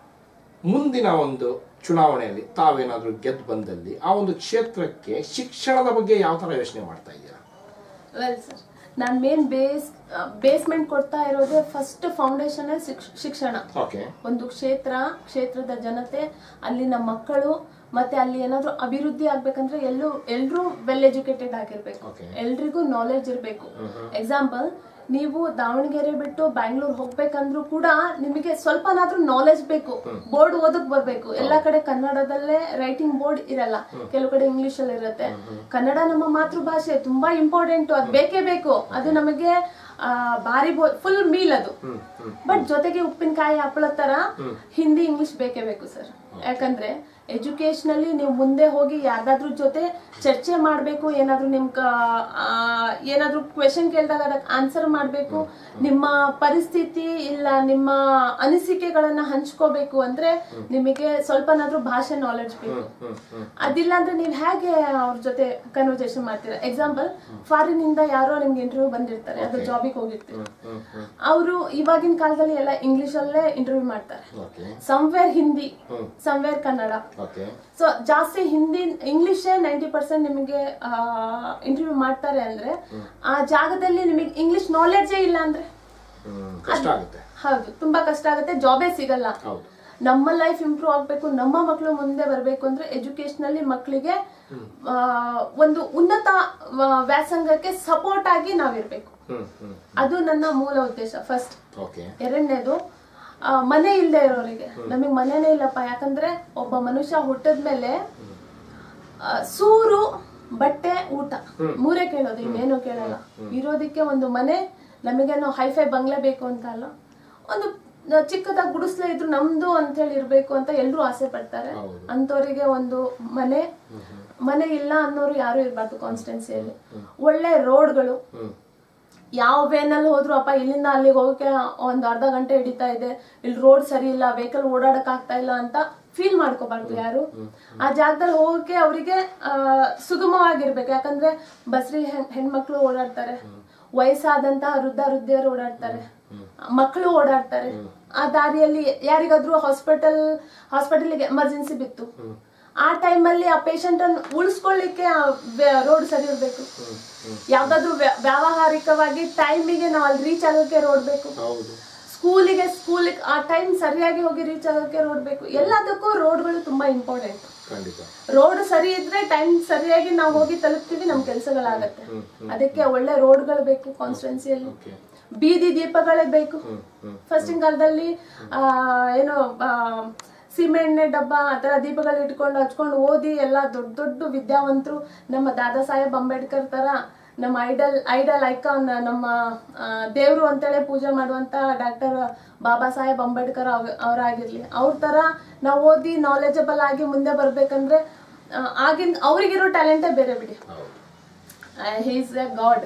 ಮುಂದಿನ ಒಂದು ಚುನಾವಣೆಯಲ್ಲಿ ತಾವೇನಾದ್ರೂ ಗೆದ್ದು ಬಂದಲ್ಲಿ ಆ ಒಂದು ಕ್ಷೇತ್ರಕ್ಕೆ ಶಿಕ್ಷಣದ ಬಗ್ಗೆ ಯಾವ ತರ ಯೋಚನೆ ಮಾಡ್ತಾ ಇದ್ದೀರಾ ವೆಲ್ ಸರ್ ನಾನು ಮೇನ್ ಬೇಸ್ ಬೇಸ್ಮೆಂಟ್ ಕೊಡ್ತಾ ಇರೋದೇ ಫಸ್ಟ್ ಫೌಂಡೇಶನ್ ಶಿಕ್ಷಣ ಓಕೆ ಒಂದು ಕ್ಷೇತ್ರ ಕ್ಷೇತ್ರದ ಜನತೆ ಅಲ್ಲಿನ ಮಕ್ಕಳು ಮತ್ತೆ ಅಲ್ಲಿ ಏನಾದ್ರೂ ಅಭಿವೃದ್ಧಿ ಆಗ್ಬೇಕಂದ್ರೆ ಎಲ್ಲೂ ಎಲ್ರೂ ವೆಲ್ ಎಜುಕೇಟೆಡ್ ಆಗಿರ್ಬೇಕು Okay. ಎಲ್ರಿಗೂ ನಾಲೆಜ್ ಇರಬೇಕು ಎಕ್ಸಾಂಪಲ್ ನೀವು ದಾವಣಗೆರೆ ಬಿಟ್ಟು ಬ್ಯಾಂಗ್ಳೂರ್ ಹೋಗ್ಬೇಕಂದ್ರೂ ಕೂಡ ನಿಮಗೆ ಸ್ವಲ್ಪನಾದ್ರೂ ನಾಲೆಜ್ ಬೇಕು ಬೋರ್ಡ್ ಓದಕ್ ಬರ್ಬೇಕು ಎಲ್ಲಾ ಕಡೆ ಕನ್ನಡದಲ್ಲೇ ರೈಟಿಂಗ್ ಬೋರ್ಡ್ ಇರಲ್ಲ ಕೆಲವು ಕಡೆ ಇಂಗ್ಲಿಷ್ ಅಲ್ಲಿ ಇರುತ್ತೆ ಕನ್ನಡ ನಮ್ಮ ಮಾತೃಭಾಷೆ ತುಂಬಾ ಇಂಪಾರ್ಟೆಂಟ್ ಅದು ಬೇಕೇ ಬೇಕು ಅದು ನಮಗೆ ಆ, ಭಾರಿ ಫುಲ್ ಮೀಲ್ ಅದು ಬಟ್ ಜೊತೆಗೆ ಉಪ್ಪಿನಕಾಯಿ ಹಪ್ಪಳ ತರ ಹಿಂದಿ ಇಂಗ್ಲಿಷ್ ಬೇಕೇ ಬೇಕು ಸರ್ ಯಾಕಂದ್ರೆ ಎಜುಕೇಶನಲ್ಲಿ ನೀವು ಮುಂದೆ ಹೋಗಿ ಯಾರ್ದಾದ್ರೂ ಜೊತೆ ಚರ್ಚೆ ಮಾಡಬೇಕು ಏನಾದ್ರೂ ನಿಮ್ ಕ- ಆ, ಏನಾದ್ರೂ ಕ್ವೆಶನ್ ಕೇಳಿದಾಗ ಅದಕ್ಕೆ ಆನ್ಸರ್ ಮಾಡಬೇಕು ನಿಮ್ಮ ಪರಿಸ್ಥಿತಿ ಇಲ್ಲ ನಿಮ್ಮ ಅನಿಸಿಕೆಗಳನ್ನ ಹಂಚ್ಕೋಬೇಕು ಅಂದ್ರೆ ನಿಮಗೆ ಸ್ವಲ್ಪನಾದ್ರೂ ಭಾಷೆ ನಾಲೆಡ್ಜ್ ಬೇಕು ಅದಿಲ್ಲ ಅಂದ್ರೆ ನೀವು ಹೇಗೆ ಅವ್ರ ಜೊತೆ ಕನ್ವರ್ಸೇಷನ್ ಮಾಡ್ತೀರಾ ಎಕ್ಸಾಂಪಲ್ ಫಾರಿನ್ ಇಂದ ಯಾರೋ ನಿಮ್ಗೆ ಇಂಟರ್ವ್ಯೂ ಬಂದಿರ್ತಾರೆ ಅದು ಜಾಬಿಗೆ ಹೋಗಿರ್ತೀವಿ ಅವರು ಇವಾಗಿನ ಕಾಲದಲ್ಲಿ ಎಲ್ಲ ಇಂಗ್ಲಿಷ್ ಅಲ್ಲೇ ಇಂಟರ್ವ್ಯೂ ಮಾಡ್ತಾರೆ okay somewhere Hindi somewhere Kannada okay so ಜಾಸ್ತಿ ಹಿಂದಿ ಇಂಗ್ಲಿಷೇ ನೈಂಟಿ ಪರ್ಸೆಂಟ್ ನಿಮಗೆ ಇಂಟರ್ವ್ಯೂ ಮಾಡ್ತಾರೆ ಅಂದ್ರೆ ಆ ಜಾಗದಲ್ಲಿ ನಿಮಗೆ ಇಂಗ್ಲಿಷ್ ನಾಲೆಡ್ಜೇ ಇಲ್ಲ ಅಂದ್ರೆ ಕಷ್ಟ ಆಗುತ್ತೆ ಹೌದು ತುಂಬಾ ಕಷ್ಟ ಆಗುತ್ತೆ ಜಾಬೇ ಸಿಗಲ್ಲ ಹೌದು ನಮ್ಮ ಲೈಫ್ ಇಂಪ್ರೂವ್ ಆಗ್ಬೇಕು ನಮ್ಮ ಮಕ್ಕಳು ಮುಂದೆ ಬರಬೇಕು ಅಂದ್ರೆ ಎಜುಕೇಶನಲ್ಲಿ ಮಕ್ಕಳಿಗೆ ಆ, ಒಂದು ಉನ್ನತ ಆ, ವ್ಯಾಸಂಗಕ್ಕೆ ಸಪೋರ್ಟ್ ಆಗಿ ನಾವಿರ್ಬೇಕು ಹ್ಮ್ ಹ್ಮ್ ಅದು ನನ್ನ ಮೂಲ ಉದ್ದೇಶ ಫಸ್ಟ್ ಓಕೆ ಎರಡನೇದು ಆ, ಮನೆ ಇಲ್ಲದೆ ಇರೋರಿಗೆ ನಮಗೆ ಮನೆನೇ ಇಲ್ಲಪ್ಪ ಯಾಕಂದ್ರೆ ಒಬ್ಬ ಮನುಷ್ಯ ಹುಟ್ಟಿದ್ಮೇಲೆ ಆ, ಸೂರು ಬಟ್ಟೆ ಊಟ ಮೂರೇ ಕೇಳೋದು ಇನ್ನೇನು ಕೇಳಲ್ಲ ಇರೋದಕ್ಕೆ ಒಂದು ಮನೆ ನಮಗೇನೋ ಹೈಫೈ ಬಂಗ್ಲೆ ಬೇಕು ಅಂತ ಅಲ್ಲ ಒಂದು ನ- ಚಿಕ್ಕದಾಗಿ ಗುಡಿಸ್ಲೇ ಇದ್ರು ನಮ್ದು ಅಂತ ಹೇಳಿ ಇರ್ಬೇಕು ಅಂತ ಎಲ್ರು ಆಸೆ ಪಡ್ತಾರೆ ಹೌದು. ಅಂತವರಿಗೆ ಒಂದು ಮನೆ ಮನೆ ಇಲ್ಲ ಅನ್ನೋರು ಯಾರು ಇರಬಾರ್ದು ಕಾನ್ಸ್ಟೆನ್ಸಿಯಲ್ಲಿ ಒಳ್ಳೆ ರೋಡ್ಗಳು ಹ್ಮ್ ಯಾವ ವೇನಲ್ಲಿ ಹೋದ್ರು ಅಪ್ಪ ಇಲ್ಲಿಂದ ಅಲ್ಲಿಗೆ ಹೋಗಕ್ಕೆ ಒಂದ್ ಅರ್ಧ ಗಂಟೆ ಹಿಡಿತಾ ಇದೆ ಇಲ್ಲಿ ರೋಡ್ ಸರಿ ಇಲ್ಲ ವೆಹಿಕಲ್ ಓಡಾಡಕ್ ಆಗ್ತಾ ಇಲ್ಲ ಅಂತ ಫೀಲ್ ಮಾಡ್ಕೋಬಾರ್ದು ಯಾರು ಆ ಜಾಗದಲ್ಲಿ ಹೋಗಕ್ಕೆ ಅವರಿಗೆ ಸುಗಮವಾಗಿರ್ಬೇಕು ಯಾಕಂದ್ರೆ ಬಸ್ರಿ ಹೆಣ್- ಹೆಣ್ಮಕ್ಳು ಓಡಾಡ್ತಾರೆ ವಯಸ್ಸಾದಂತ ವೃದ್ಧ ವೃದ್ಧಿಯರು ಓಡಾಡ್ತಾರೆ ಮಕ್ಕಳು ಓಡಾಡ್ತಾರೆ ಆ ದಾರಿಯಲ್ಲಿ ಯಾರಿಗಾದ್ರೂ ಹಾಸ್ಪಿಟಲ್ ಹಾಸ್ಪಿಟಲ್ಗೆ ಎಮರ್ಜೆನ್ಸಿ ಬಿತ್ತು ಆ ಟೈಮಲ್ಲಿ ಆ ಪೇಷಂಟ್ ಅನ್ನು ಉಳಿಸ್ಕೊಳ್ಳಿಕ್ಕೆ ರೋಡ್ ಸರಿ ಇರ್ಬೇಕು ಯಾವ್ದಾದ್ರು ವ್ಯ- ವ್ಯಾವಹಾರಿಕವಾಗಿ ಟೈಮಿಗೆ ನಾವು ಅಲ್ಲಿ ರೀಚ್ ಆಗೋಕೆ ರೋಡ್ ಬೇಕು ಹೌದು ಸ್ಕೂಲಿಗೆ ಸ್ಕೂಲಿಗೆ ಆ ಟೈಮ್ ಸರಿಯಾಗಿ ಹೋಗಿ ರೀಚ್ ಆಗೋಕೆ ರೋಡ್ ಬೇಕು ಎಲ್ಲದಕ್ಕೂ ರೋಡ್ಗಳು ತುಂಬಾ ಇಂಪಾರ್ಟೆಂಟ್ ಖಂಡಿತ ರೋಡ್ ಸರಿ ಇದ್ರೆ ಟೈಮ್ ಸರಿಯಾಗಿ ನಾವು ಹೋಗಿ ತಲುಪ್ತೀವಿ ನಮ್ ಕೆಲಸಗಳಾಗತ್ತೆ ಅದಕ್ಕೆ ಒಳ್ಳೆ ರೋಡ್ಗಳು ಬೇಕು ಕಾನ್ಸ್ಟಿಟ್ಯೂನ್ಸಿಯಲ್ಲಿ ಓಕೆ ಬೀದಿ ದೀಪಗಳೇ ಬೇಕು ಹ್ಮ್ ಹ್ಮ್ ಫಸ್ಟಿನ ಕಾಲದಲ್ಲಿ ಆ, ಏನು ಆ, ಸೀಮೆಎಣ್ಣೆ ಡಬ್ಬ ಆ ಥರ ದೀಪಗಳು ಇಟ್ಕೊಂಡು ಹಚ್ಕೊಂಡು ಓದಿ ಎಲ್ಲ ದೊಡ್ಡ ದೊಡ್ಡ ವಿದ್ಯಾವಂತರು ನಮ್ಮ ದಾದಾ ಸಾಹೇಬ್ ಅಂಬೇಡ್ಕರ್ ತರ ನಮ್ಮ ಐಡಲ್ ಐಡಲ್ ಐಕಾನ್ ನಮ್ಮ ದೇವರು ಅಂತೇಳಿ ಪೂಜೆ ಮಾಡುವಂತ ಡಾಕ್ಟರ್ ಬಾಬಾ ಸಾಹೇಬ್ ಅಂಬೇಡ್ಕರ್ ಅವ್- ಅವರಾಗಿರ್ಲಿ ಅವ್ರ ತರ ನಾವು ಓದಿ ನಾಲೆಜಬಲ್ ಆಗಿ ಮುಂದೆ ಬರ್ಬೇಕಂದ್ರೆ ಆ, ಆಗಿನ ಅವ್ರಿಗಿರೋ ಟ್ಯಾಲೆಂಟೇ ಬೇರೆ ಬಿಡಿ ಹೌದು ಹೀಸ್ ಎ ಗಾಡ್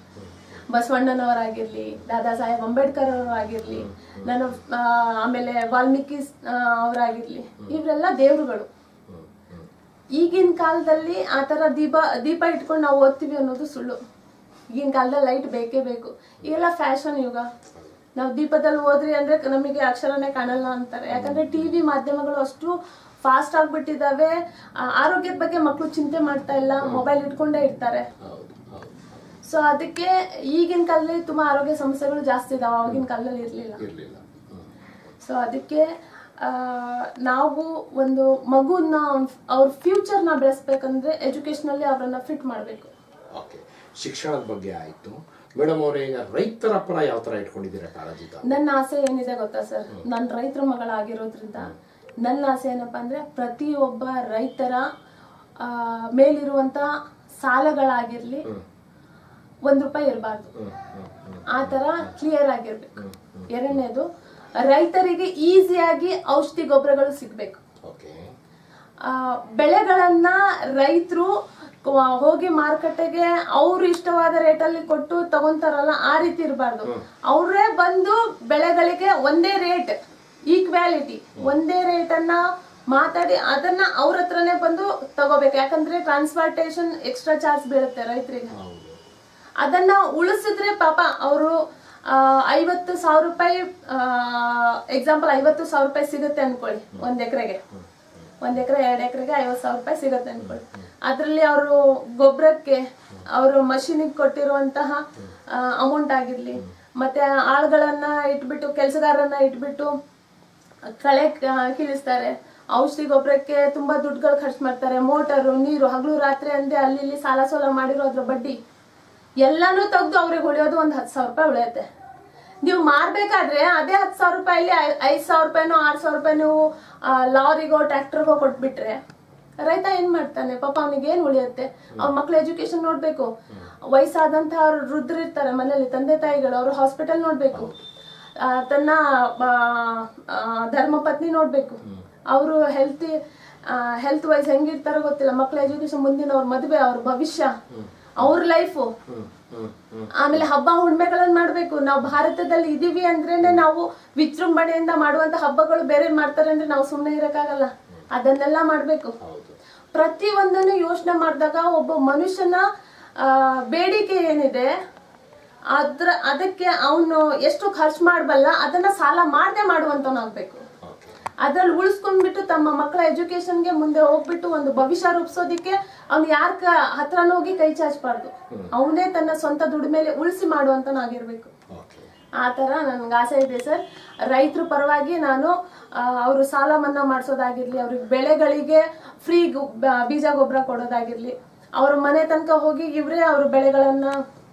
ಬಸವಣ್ಣನವರಾಗಿರ್ಲಿ ದಾದಾ ಸಾಹೇಬ್ ಅಂಬೇಡ್ಕರ್ ಅವರಾಗಿರ್ಲಿ ನಾನು ಆ, ಆಮೇಲೆ ವಾಲ್ಮೀಕಿ ಆ, ಅವರಾಗಿರ್ಲಿ ಇವರೆಲ್ಲ ದೇವರುಗಳು ಹ್ಮ್ ಹ್ಮ್ ಈಗಿನ ಕಾಲದಲ್ಲಿ ಆ ಥರ ದೀಪ ದೀಪ ಇಟ್ಕೊಂಡು ನಾವು ಓದ್ತೀವಿ ಅನ್ನೋದು ಸುಳ್ಳು ಈಗಿನ ಕಾಲದಲ್ಲಿ ಲೈಟ್ ಬೇಕೇ ಬೇಕು ಈಗೆಲ್ಲ ಫ್ಯಾಷನ್ ಯುಗ ನಾವು ದೀಪದಲ್ಲಿ ಓದ್ರಿ ಅಂದ್ರೆ ನಮಗೆ ಅಕ್ಷರನೇ ಕಾಣಲ್ಲ ಅಂತಾರೆ ಯಾಕಂದ್ರೆ ಟಿವಿ ಮಾಧ್ಯಮಗಳು ಅಷ್ಟು ಫಾಸ್ಟ್ ಆಗ್ಬಿಟ್ಟಿದಾವೆ ಆ, ಆರೋಗ್ಯದ ಬಗ್ಗೆ ಮಕ್ಕಳು ಚಿಂತೆ ಮಾಡ್ತಾ ಇಲ್ಲ ಮೊಬೈಲ್ ಇಟ್ಕೊಂಡೇ ಇರ್ತಾರೆ ಹೌದು ಹೌದು ಸೊ ಅದಕ್ಕೆ ಈಗಿನ ಕಾಲದಲ್ಲಿ ತುಂಬಾ ಆರೋಗ್ಯ ಸಮಸ್ಯೆಗಳು ಜಾಸ್ತಿ ಇದಾವೆ ಆಗಿನ ಕಾಲದಲ್ಲಿ ಇರಲಿಲ್ಲ ಇರ್ಲಿಲ್ಲ ಹ್ಮ್ ಸೊ ಅದಕ್ಕೆ ಆ, ನಾವು ಒಂದು ಮಗುನ ಅವ್ರ ಫ್ಯೂಚರ್ನ ಬೆಳೆಸ್ಬೇಕಂದ್ರೆ ಎಜುಕೇಶನಲ್ಲಿ ಅವರನ್ನ ಫಿಟ್ ಮಾಡಬೇಕು ಓಕೆ ಶಿಕ್ಷಣದ ಬಗ್ಗೆ ಆಯಿತು ಮೇಡಮ್ ಅವರೇ ಈಗ ರೈತರ ಪರ ಯಾವ ತರ ಇಟ್ಕೊಂಡಿದ್ದೀರಾ ಕಾಳಜಿ ತಾವು? ನನ್ನ ಆಸೆ ಏನಿದೆ ಗೊತ್ತಾ ಸರ್ ನನ್ನ ರೈತರ ಮಗಳಾಗಿರೋದ್ರಿಂದ ನನ್ನ ಆಸೆ ಏನಪ್ಪಾ ಅಂದ್ರೆ ಪ್ರತಿಯೊಬ್ಬ ರೈತರ ಆ, ಮೇಲಿರುವಂತ ಸಾಲಗಳಾಗಿರ್ಲಿ ಒಂದ್ ರೂಪಾಯಿ ಇರಬಾರ್ದು ಹ್ಮ್ ಹ್ಮ್ ಹ್ಮ್ ಆ ತರ ಕ್ಲಿಯರ್ ಆಗಿರ್ಬೇಕು ಎರಡನೇದು ರೈತರಿಗೆ ಈಸಿಯಾಗಿ ಔಷಧಿ ಗೊಬ್ಬರಗಳು ಸಿಗ್ಬೇಕು ಓಕೆ ಆ, ಬೆಳೆಗಳನ್ನ ರೈತರು ಹೋಗಿ ಮಾರುಕಟ್ಟೆಗೆ ಅವ್ರು ಇಷ್ಟವಾದ ರೇಟಲ್ಲಿ ಕೊಟ್ಟು ತಗೊಂತಾರಲ್ಲ ಆ ರೀತಿ ಇರಬಾರ್ದು ಅವರೇ ಬಂದು ಬೆಳೆಗಳಿಗೆ ಒಂದೇ ರೇಟ್ ಈಕ್ವಾಲಿಟಿ ಒಂದೇ ರೇಟ್ ಅನ್ನ ಮಾತಾಡಿ ಅದನ್ನ ಅವ್ರ ಹತ್ರನೇ ಬಂದು ತಗೋಬೇಕು ಯಾಕಂದ್ರೆ ಟ್ರಾನ್ಸ್ಪೋರ್ಟೇಶನ್ ಎಕ್ಸ್ಟ್ರಾ ಚಾರ್ಜ್ ಬೀಳುತ್ತೆ ರೈತರಿಗೆ ಹೌದು ಅದನ್ನ ಉಳಿಸಿದ್ರೆ ಪಾಪ ಅವರು ಐವತ್ತು ಸಾವಿರ ರೂಪಾಯಿ ಎಕ್ಸಾಂಪಲ್ ಐವತ್ತು ಸಾವಿರ ರೂಪಾಯಿ ಸಿಗುತ್ತೆ ಅನ್ಕೊಳ್ಳಿ ಒಂದ್ ಎಕರೆಗೆ ಒಂದ್ ಎಕರೆ ಎರಡ್ ಎಕರೆಗೆ ಐವತ್ತು ಸಾವಿರ ರೂಪಾಯಿ ಸಿಗುತ್ತೆ ಅನ್ಕೊಳ್ಳಿ ಅದ್ರಲ್ಲಿ ಅವರು ಗೊಬ್ಬರಕ್ಕೆ ಅವರು ಮಷೀನಿಗೆ ಕೊಟ್ಟಿರುವಂತಹ ಅಮೌಂಟ್ ಆಗಿರ್ಲಿ ಮತ್ತೆ ಆಳುಗಳನ್ನ ಇಟ್ಬಿಟ್ಟು ಕೆಲಸಗಾರರನ್ನ ಇಟ್ಬಿಟ್ಟು ಕಳೆ ಕ- ಕೀಳಿಸ್ತಾರೆ ಔಷಧಿ ಗೊಬ್ಬರಕ್ಕೆ ತುಂಬಾ ದುಡ್ಡುಗಳು ಖರ್ಚು ಮಾಡ್ತಾರೆ ಮೋಟರು ನೀರು ಹಗಲು ರಾತ್ರಿ ಅಂದೆ ಅಲ್ಲಿ ಇಲ್ಲಿ ಸಾಲ ಸೋಲ ಮಾಡಿರೋ ಅದ್ರ ಬಡ್ಡಿ ಎಲ್ಲಾನು ತೆಗ್ದು ಅವ್ರಿಗೆ ಉಳಿಯೋದು ಒಂದ್ ಹತ್ತು ಸಾವಿರ ರೂಪಾಯಿ ಉಳಿಯುತ್ತೆ ನೀವು ಮಾರ್ಬೇಕಾದ್ರೆ ಅದೇ ಹತ್ತು ಸಾವಿರ ರೂಪಾಯಿಲಿ ಐದ್ ಸಾವಿರ ರೂಪಾಯಿನೋ ಆರ್ ಸಾವಿರ ರೂಪಾಯಿ ನೀವು ಆ, ಲಾರಿಗೋ ಟ್ರ್ಯಾಕ್ಟರ್ಗೋ ಕೊಟ್ಬಿಟ್ರೆ ರೈತ ಏನ್ ಮಾಡ್ತಾನೆ ಪಾಪ ಅವನಿಗೆ ಏನ್ ಉಳಿಯುತ್ತೆ ಅವ್ರ ಮಕ್ಳ ಎಜುಕೇಶನ್ ನೋಡ್ಬೇಕು ವಯಸ್ಸಾದಂತಹ ವೃದ್ಧರು ಇರ್ತಾರೆ ಮನೇಲಿ ತಂದೆ ತಾಯಿಗಳು ಅವ್ರು ಹಾಸ್ಪಿಟಲ್ ನೋಡ್ಬೇಕು ಆ, ತನ್ನ ಆ, ಆ, ಧರ್ಮಪತ್ನಿ ನೋಡ್ಬೇಕು ಅವರು ಹೆಲ್ತ್ ಹೆಲ್ತ್ ವೈಸ್ ಹೆಂಗಿರ್ತಾರೋ ಗೊತ್ತಿಲ್ಲ ಮಕ್ಳ ಎಜುಕೇಶನ್ ಮುಂದಿನ ಅವ್ರ ಮದುವೆ ಅವ್ರ ಭವಿಷ್ಯ ಅವ್ರ ಲೈಫು ಹ್ಮ್ ಹ್ಮ್ ಹ್ಮ್ ಆಮೇಲೆ ಹಬ್ಬ ಹುಣ್ಮೆಗಳನ್ನ ಮಾಡ್ಬೇಕು ನಾವು ಭಾರತದಲ್ಲಿ ಇದೀವಿ ಅಂದ್ರೇನೆ ನಾವು ವಿಜೃಂಭಣೆಯಿಂದ ಮಾಡುವಂತ ಹಬ್ಬಗಳು ಬೇರೆ ಮಾಡ್ತಾರೆ ಅಂದ್ರೆ ನಾವು ಸುಮ್ಮನೆ ಇರಕ್ಕಾಗಲ್ಲ ಅದನ್ನೆಲ್ಲ ಮಾಡ್ಬೇಕು ಹೌದು ಪ್ರತಿ ಒಂದನ್ನು ಯೋಚನೆ ಮಾಡಿದಾಗ ಒಬ್ಬ ಮನುಷ್ಯನ ಆ, ಬೇಡಿಕೆ ಏನಿದೆ ಅದ್ರ ಅದಕ್ಕೆ ಅವನು ಎಷ್ಟು ಖರ್ಚು ಮಾಡಬಲ್ಲ ಅದನ್ನ ಸಾಲ ಮಾಡದೆ ಮಾಡುವಂತವನಾಗ್ಬೇಕು ಓಕೆ ಅದ್ರಲ್ಲಿ ಉಳಿಸ್ಕೊಂಡ್ಬಿಟ್ಟು ತಮ್ಮ ಮಕ್ಕಳ ಎಜುಕೇಶನ್ಗೆ ಮುಂದೆ ಹೋಗ್ಬಿಟ್ಟು ಒಂದು ಭವಿಷ್ಯ ರೂಪಿಸೋದಿಕ್ಕೆ ಅವ್ನು ಯಾರ ಹತ್ರನೂ ಹೋಗಿ ಕೈ ಚಾಚಬಾರ್ದು ಅವನೇ ತನ್ನ ಸ್ವಂತ ದುಡಿಮೆಲೆ ಉಳಿಸಿ ಮಾಡುವಂತನಾಗಿರ್ಬೇಕು ಓಕೆ ಆ ತರ ನನ್ಗೆ ಆಸೆ ಇದೆ ಸರ್ ರೈತರ ಪರವಾಗಿ ನಾನು ಅವರು ಸಾಲ ಮನ್ನಾ ಮಾಡಿಸೋದಾಗಿರ್ಲಿ ಅವ್ರಿಗೆ ಬೆಳೆಗಳಿಗೆ ಫ್ರೀ ಬೀಜ ಗೊಬ್ಬರ ಕೊಡೋದಾಗಿರ್ಲಿ ಅವ್ರ ಮನೆ ತನಕ ಹೋಗಿ ಇವರೇ ಅವ್ರ ಬೆಳೆಗಳನ್ನ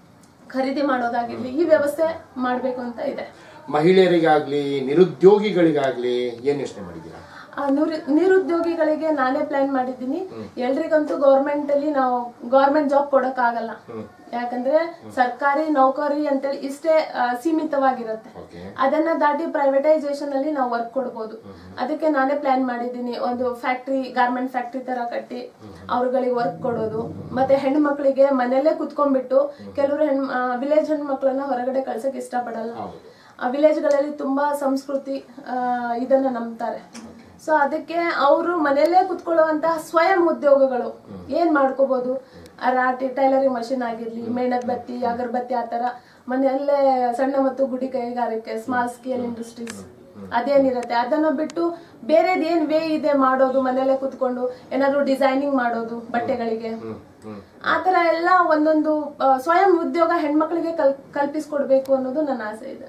ಖರೀದಿ ಮಾಡೋದಾಗಿರ್ಲಿ ಈ ವ್ಯವಸ್ಥೆ ಮಾಡ್ಬೇಕು ಅಂತ ಇದೆ ಮಹಿಳೆಯರಿಗಾಗ್ಲಿ ನಿರುದ್ಯೋಗಿಗಳಿಗಾಗ್ಲಿ ಏನ್ ಯೋಚನೆ ಮಾಡಿದ್ದೀರಾ ಆ ನಿರು- ನಿರುದ್ಯೋಗಿಗಳಿಗೆ ನಾನೇ ಪ್ಲಾನ್ ಮಾಡಿದ್ದೀನಿ ಎಲ್ರಿಗಂತೂ ಗೌರ್ಮೆಂಟ್ ಅಲ್ಲಿ ನಾವು ಗೌರ್ಮೆಂಟ್ ಜಾಬ್ ಕೊಡಕ್ ಆಗಲ್ಲ ಯಾಕಂದ್ರೆ ಸರ್ಕಾರಿ ನೌಕರಿ ಅಂತೇಳಿ ಇಷ್ಟೇ ಆ, ಸೀಮಿತವಾಗಿರುತ್ತೆ ಓಕೆ ಅದನ್ನ ದಾಟಿ ಪ್ರೈವೇಟೈಸೇಷನ್ ಅಲ್ಲಿ ನಾವು ವರ್ಕ್ ಕೊಡ್ಬೋದು ಅದಕ್ಕೆ ನಾನೇ ಪ್ಲಾನ್ ಮಾಡಿದ್ದೀನಿ ಒಂದು ಫ್ಯಾಕ್ಟ್ರಿ ಗಾರ್ಮೆಂಟ್ ಫ್ಯಾಕ್ಟ್ರಿ ತರ ಕಟ್ಟಿ ಅವ್ರುಗಳಿಗೆ ವರ್ಕ್ ಕೊಡೋದು ಮತ್ತೆ ಹೆಣ್ಣು ಮಕ್ಕಳಿಗೆ ಮನೆಯಲ್ಲೇ ಕುತ್ಕೊಂಡ್ಬಿಟ್ಟು ಕೆಲವರು ಹೆಣ್ ವಿಲೇಜ್ ಹೆಣ್ಣು ಮಕ್ಕಳನ್ನ ಹೊರಗಡೆ ಕಳ್ಸಕ್ ಇಷ್ಟಪಡಲ್ಲ ಹೌದು ಆ ವಿಲೇಜ್ಗಳಲ್ಲಿ ತುಂಬಾ ಸಂಸ್ಕೃತಿ ಆ, ಇದನ್ನ ನಂಬ್ತಾರೆ ಸೊ ಅದಕ್ಕೆ ಅವರು ಮನೆಯಲ್ಲೇ ಕುತ್ಕೊಳ್ಳುವಂತಹ ಸ್ವಯಂ ಉದ್ಯೋಗಗಳು ಏನ್ ಮಾಡ್ಕೋಬಹುದು ಆ ರಾಟಿ ಟೈಲರಿಂಗ್ ಮಷಿನ್ ಆಗಿರ್ಲಿ ಮೇಣದ ಬತ್ತಿ ಅಗರಬತ್ತಿ ಆತರ ಮನೆಯಲ್ಲೇ ಸಣ್ಣ ಮತ್ತು ಗುಡಿ ಕೈಗಾರಿಕೆ ಸ್ಮಾಲ್ ಸ್ಕೇಲ್ ಇಂಡಸ್ಟ್ರೀಸ್ ಅದೇನಿರತ್ತೆ ಅದನ್ನ ಬಿಟ್ಟು ಬೇರೆದ್ ಏನ್ ವೇ ಇದೆ ಮಾಡೋದು ಮನೆಯಲ್ಲೇ ಕುತ್ಕೊಂಡು ಏನಾದ್ರು ಡಿಸೈನಿಂಗ್ ಮಾಡೋದು ಬಟ್ಟೆಗಳಿಗೆ ಹ್ಮ್ ಹ್ಮ್ ಆತರ ಎಲ್ಲ ಒಂದೊಂದು ಆ, ಸ್ವಯಂ ಉದ್ಯೋಗ ಹೆಣ್ಮಕ್ಳಿಗೆ ಕಲ್ ಕಲ್ಪಿಸ್ಕೊಡ್ಬೇಕು ಅನ್ನೋದು ನನ್ನ ಆಸೆ ಇದೆ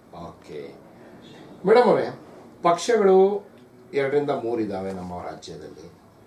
ಓಕೆ ಮೇಡಮ್ ಅವರೇ ಪಕ್ಷಗಳು ಎರಡರಿಂದ ಮೂರು ಇದಾವೆ ನಮ್ಮ ರಾಜ್ಯದಲ್ಲಿ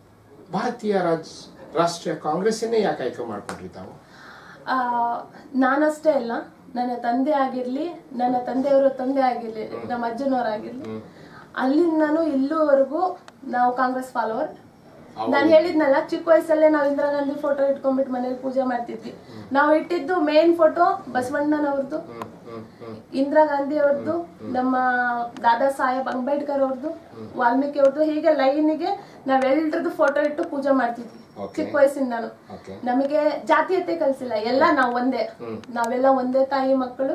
ಭಾರತೀಯ ರಾಜ್ ರಾಷ್ಟ್ರೀಯ ಕಾಂಗ್ರೆಸ್ಸನ್ನೇ ಯಾಕೆ ಆಯ್ಕೆ ಮಾಡ್ಕೊಂಡ್ರಿ ತಾವು ಆ, ನಾನಷ್ಟೇ ಅಲ್ಲ ನನ್ನ ತಂದೆ ಆಗಿರ್ಲಿ ನನ್ನ ತಂದೆಯವರ ತಂದೆ ಆಗಿರ್ಲಿ ನಮ್ಮ ಅಜ್ಜನವರಾಗಿರ್ಲಿ ಅಲ್ಲಿಂದನೂ ಇಲ್ಲೂವರೆಗೂ ನಾವು ಕಾಂಗ್ರೆಸ್ ಫಾಲೋವರ್ ನಾನು ಹೇಳಿದ್ನಲ್ಲ ಚಿಕ್ಕ ವಯಸ್ಸಲ್ಲೇ ನಾವು ಇಂದಿರಾ ಗಾಂಧಿ ಫೋಟೋ ಇಟ್ಕೊಂಡ್ಬಿಟ್ಟು ಮನೇಲಿ ಪೂಜೆ ಮಾಡ್ತಿದ್ವಿ ನಾವು ಇಟ್ಟಿದ್ದು ಮೇನ್ ಫೋಟೋ ಬಸವಣ್ಣನವ್ರದ್ದು ಹ್ಮ್ ಹ್ಮ್ ಹ್ಮ್ ಇಂದಿರಾ ಗಾಂಧಿ ಅವ್ರದ್ದು ನಮ್ಮ ದಾದಾ ಸಾಹೇಬ್ ಅಂಬೇಡ್ಕರ್ ಅವ್ರದ್ದು ವಾಲ್ಮೀಕಿ ಅವ್ರದ್ದು ಹೀಗೆ ಲೈನಿಗೆ ನಾವೆಲ್ರದ್ದು ಫೋಟೋ ಇಟ್ಟು ಪೂಜೆ ಮಾಡ್ತಿದ್ವಿ Okay. ಚಿಕ್ಕ ವಯಸ್ಸಿಂದಾನು ಓಕೆ ನಮಗೆ ಜಾತೀಯತೆ ಕಲಿಸಿಲ್ಲ ಎಲ್ಲ ನಾವು ಒಂದೇ ನಾವೆಲ್ಲ ಒಂದೇ ತಾಯಿ ಮಕ್ಕಳು